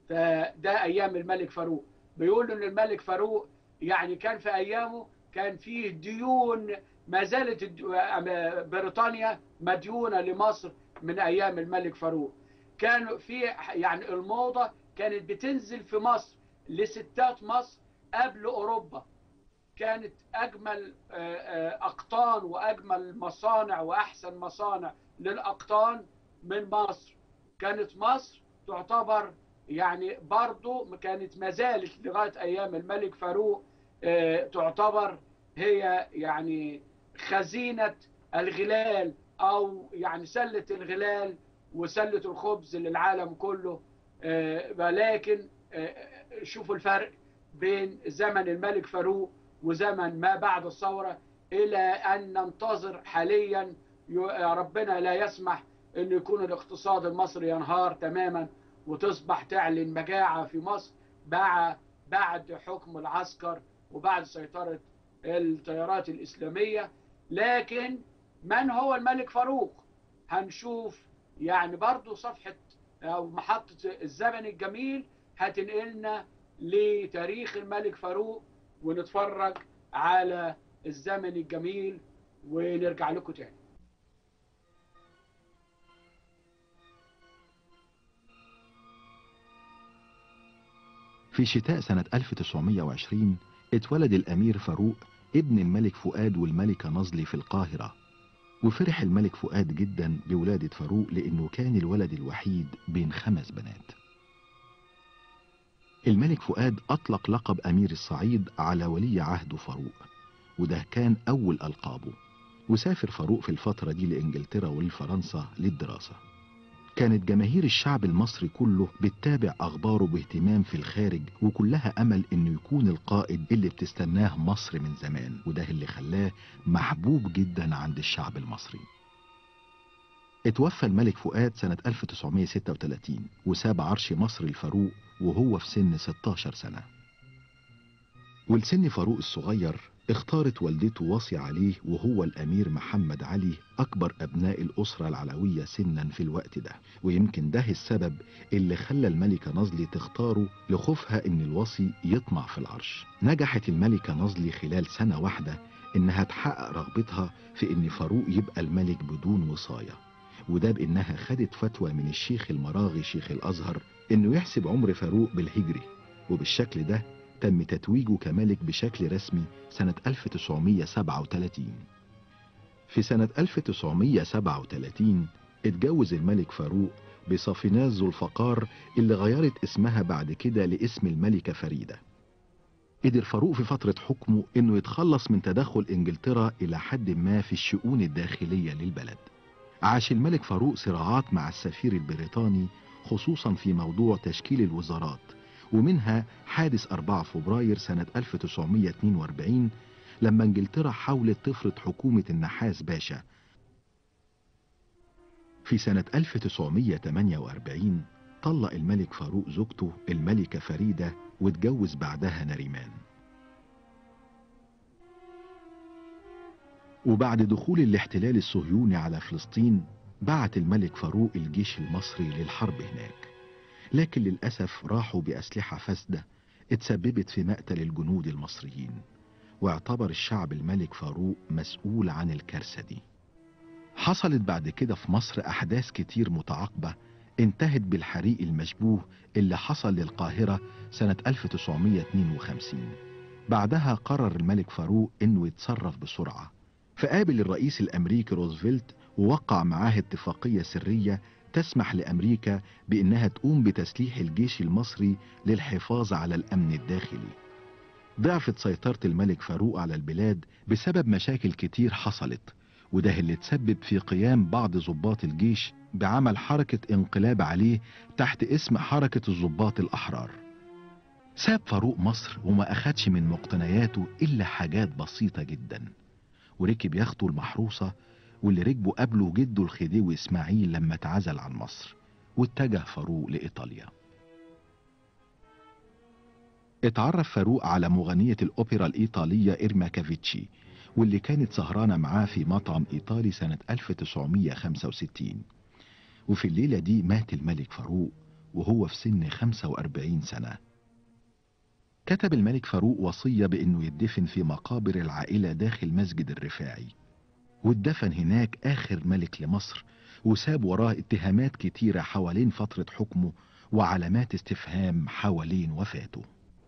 [SPEAKER 1] فده ايام الملك فاروق بيقولوا ان الملك فاروق يعني كان في ايامه كان فيه ديون ما زالت الد- بريطانيا مديونه لمصر من ايام الملك فاروق كانوا في يعني الموضه كانت بتنزل في مصر لستات مصر قبل اوروبا كانت اجمل آه، آه، اقطان واجمل مصانع واحسن مصانع للاقطان من مصر كانت مصر تعتبر يعني برضو كانت ما زالت لغايه ايام الملك فاروق آه، تعتبر هي يعني خزينه الغلال او يعني سله الغلال وسله الخبز للعالم كله آه، ولكن آه، شوفوا الفرق بين زمن الملك فاروق وزمن ما بعد الثورة إلى أن ننتظر حاليا ي- ربنا لا يسمح أن يكون الاقتصاد المصري ينهار تماما وتصبح تعلن مجاعة في مصر بعد بعد حكم العسكر وبعد سيطرة التيارات الإسلامية لكن من هو الملك فاروق هنشوف يعني برضو صفحة أو محطة الزمن الجميل هتنقلنا لتاريخ الملك فاروق ونتفرج على الزمن الجميل ونرجع لكم تاني
[SPEAKER 6] في شتاء سنة 1920 اتولد الأمير فاروق ابن الملك فؤاد والملكة نظلي في القاهرة وفرح الملك فؤاد جدا بولادة فاروق لأنه كان الولد الوحيد بين خمس بنات الملك فؤاد أطلق لقب أمير الصعيد على ولي عهده فاروق وده كان أول ألقابه وسافر فاروق في الفترة دي لإنجلترا ولفرنسا للدراسة كانت جماهير الشعب المصري كله بتتابع أخباره باهتمام في الخارج وكلها أمل إنه يكون القائد اللي بتستناه مصر من زمان وده اللي خلاه محبوب جدا عند الشعب المصري اتوفى الملك فؤاد سنة 1936 وساب عرش مصر الفاروق وهو في سن 16 سنة ولسن فاروق الصغير اختارت والدته وصي عليه وهو الأمير محمد علي أكبر أبناء الأسرة العلوية سنا في الوقت ده ويمكن ده السبب اللي خلى الملكة نظلي تختاره لخوفها إن الوصي يطمع في العرش نجحت الملكة نظلي خلال سنة واحدة إنها تحقق رغبتها في إن فاروق يبقى الملك بدون وصاية وده بإنها خدت فتوى من الشيخ المراغي شيخ الأزهر إنه يحسب عمر فاروق بالهجري وبالشكل ده تم تتويجه كملك بشكل رسمي سنة 1937 في سنة 1937 اتجوز الملك فاروق بصافيناز ذو الفقار اللي غيرت اسمها بعد كده لاسم الملكة فريدة قدر فاروق في فترة حكمه انه يتخلص من تدخل انجلترا الى حد ما في الشؤون الداخلية للبلد عاش الملك فاروق صراعات مع السفير البريطاني خصوصا في موضوع تشكيل الوزارات ومنها حادث 4 فبراير سنة 1942 لما انجلترا حاولت تفرض حكومة النحاس باشا في سنة 1948 طلق الملك فاروق زوجته الملكة فريدة واتجوز بعدها نريمان وبعد دخول الاحتلال الصهيوني على فلسطين بعت الملك فاروق الجيش المصري للحرب هناك لكن للأسف راحوا بأسلحة فاسدة اتسببت في مقتل الجنود المصريين واعتبر الشعب الملك فاروق مسؤول عن الكارثة دي حصلت بعد كده في مصر أحداث كتير متعاقبة انتهت بالحريق المشبوه اللي حصل للقاهرة سنة 1952 بعدها قرر الملك فاروق انه يتصرف بسرعة فقابل الرئيس الامريكي روزفلت ووقع معاه اتفاقية سرية تسمح لامريكا بانها تقوم بتسليح الجيش المصري للحفاظ على الامن الداخلي ضعفت سيطرة الملك فاروق على البلاد بسبب مشاكل كتير حصلت وده اللي تسبب في قيام بعض ضباط الجيش بعمل حركة انقلاب عليه تحت اسم حركة الضباط الأحرار ساب فاروق مصر وما أخدش من مقتنياته إلا حاجات بسيطة جدا وركب يخته المحروسة واللي ركبه قبله جده الخديوي إسماعيل لما اتعزل عن مصر واتجه فاروق لإيطاليا اتعرف فاروق على مغنية الأوبرا الإيطالية إيرما كافيتشي واللي كانت سهرانة معاه في مطعم إيطالي سنة 1965 وفي الليلة دي مات الملك فاروق وهو في سن 45 سنة كتب الملك فاروق وصية بأنه يدفن في مقابر العائلة داخل مسجد الرفاعي واتدفن هناك آخر ملك لمصر وساب وراه اتهامات كتيرة حوالين فترة حكمه وعلامات استفهام حوالين وفاته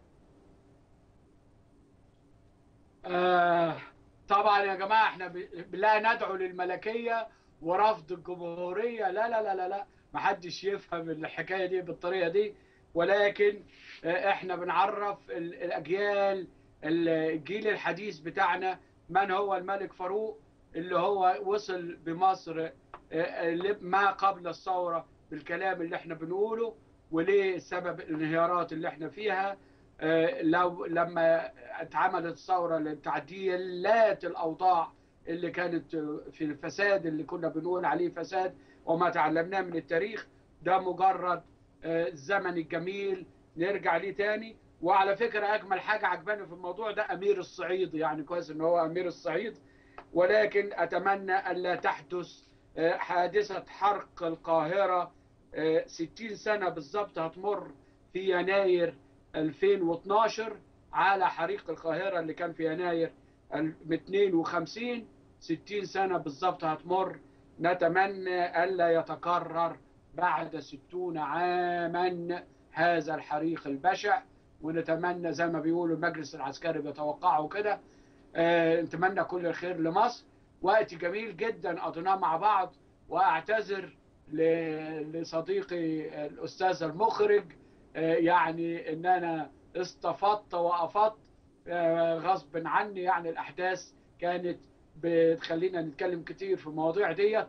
[SPEAKER 1] آه طبعا يا جماعه احنا ب- لا ندعو للملكيه ورفض الجمهوريه لا لا لا لا لا محدش يفهم الحكايه دي بالطريقه دي ولكن آه، احنا بنعرف ال- الاجيال ال- الجيل الحديث بتاعنا من هو الملك فاروق اللي هو وصل بمصر آه، آه، ما قبل الثوره بالكلام اللي احنا بنقوله وليه سبب الانهيارات اللي احنا فيها آه، لو لما اتعملت ثوره لتعديلات الاوضاع اللي كانت في الفساد اللي كنا بنقول عليه فساد وما تعلمناه من التاريخ ده مجرد آه، الزمن الجميل نرجع ليه تاني وعلى فكره اجمل حاجه عجباني في الموضوع ده امير الصعيد يعني كويس ان هو امير الصعيد ولكن اتمنى الا تحدث آه، حادثه حرق القاهره آه، 60 سنه بالظبط هتمر في يناير 2012 على حريق القاهرة اللي كان في يناير ال- 52 60 سنة بالظبط هتمر نتمنى ألا يتكرر بعد 60 عاما هذا الحريق البشع ونتمنى زي ما بيقولوا المجلس العسكري بيتوقعوا كده آه، نتمنى كل الخير لمصر وقت جميل جدا قضيناه مع بعض واعتذر ل- لصديقي الاستاذ المخرج آه، يعني ان انا استفدت وافدت آه، غصب عني يعني الاحداث كانت بتخلينا نتكلم كتير في المواضيع ديت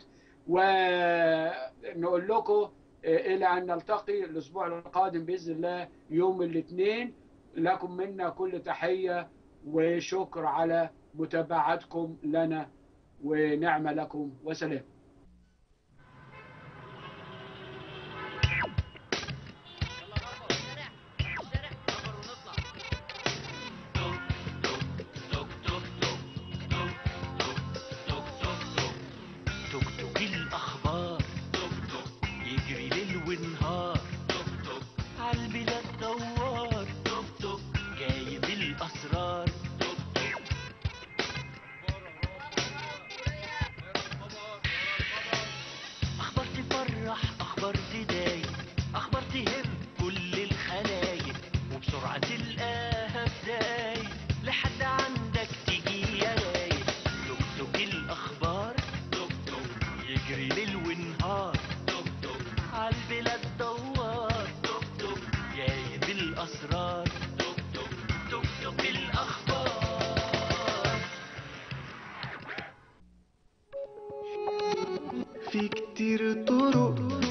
[SPEAKER 1] ونقول لكم آه، الى ان نلتقي الاسبوع القادم باذن الله يوم الاثنين لكم منا كل تحيه وشكر على متابعتكم لنا ونعم لكم وسلام
[SPEAKER 7] توك توك في كتير طرق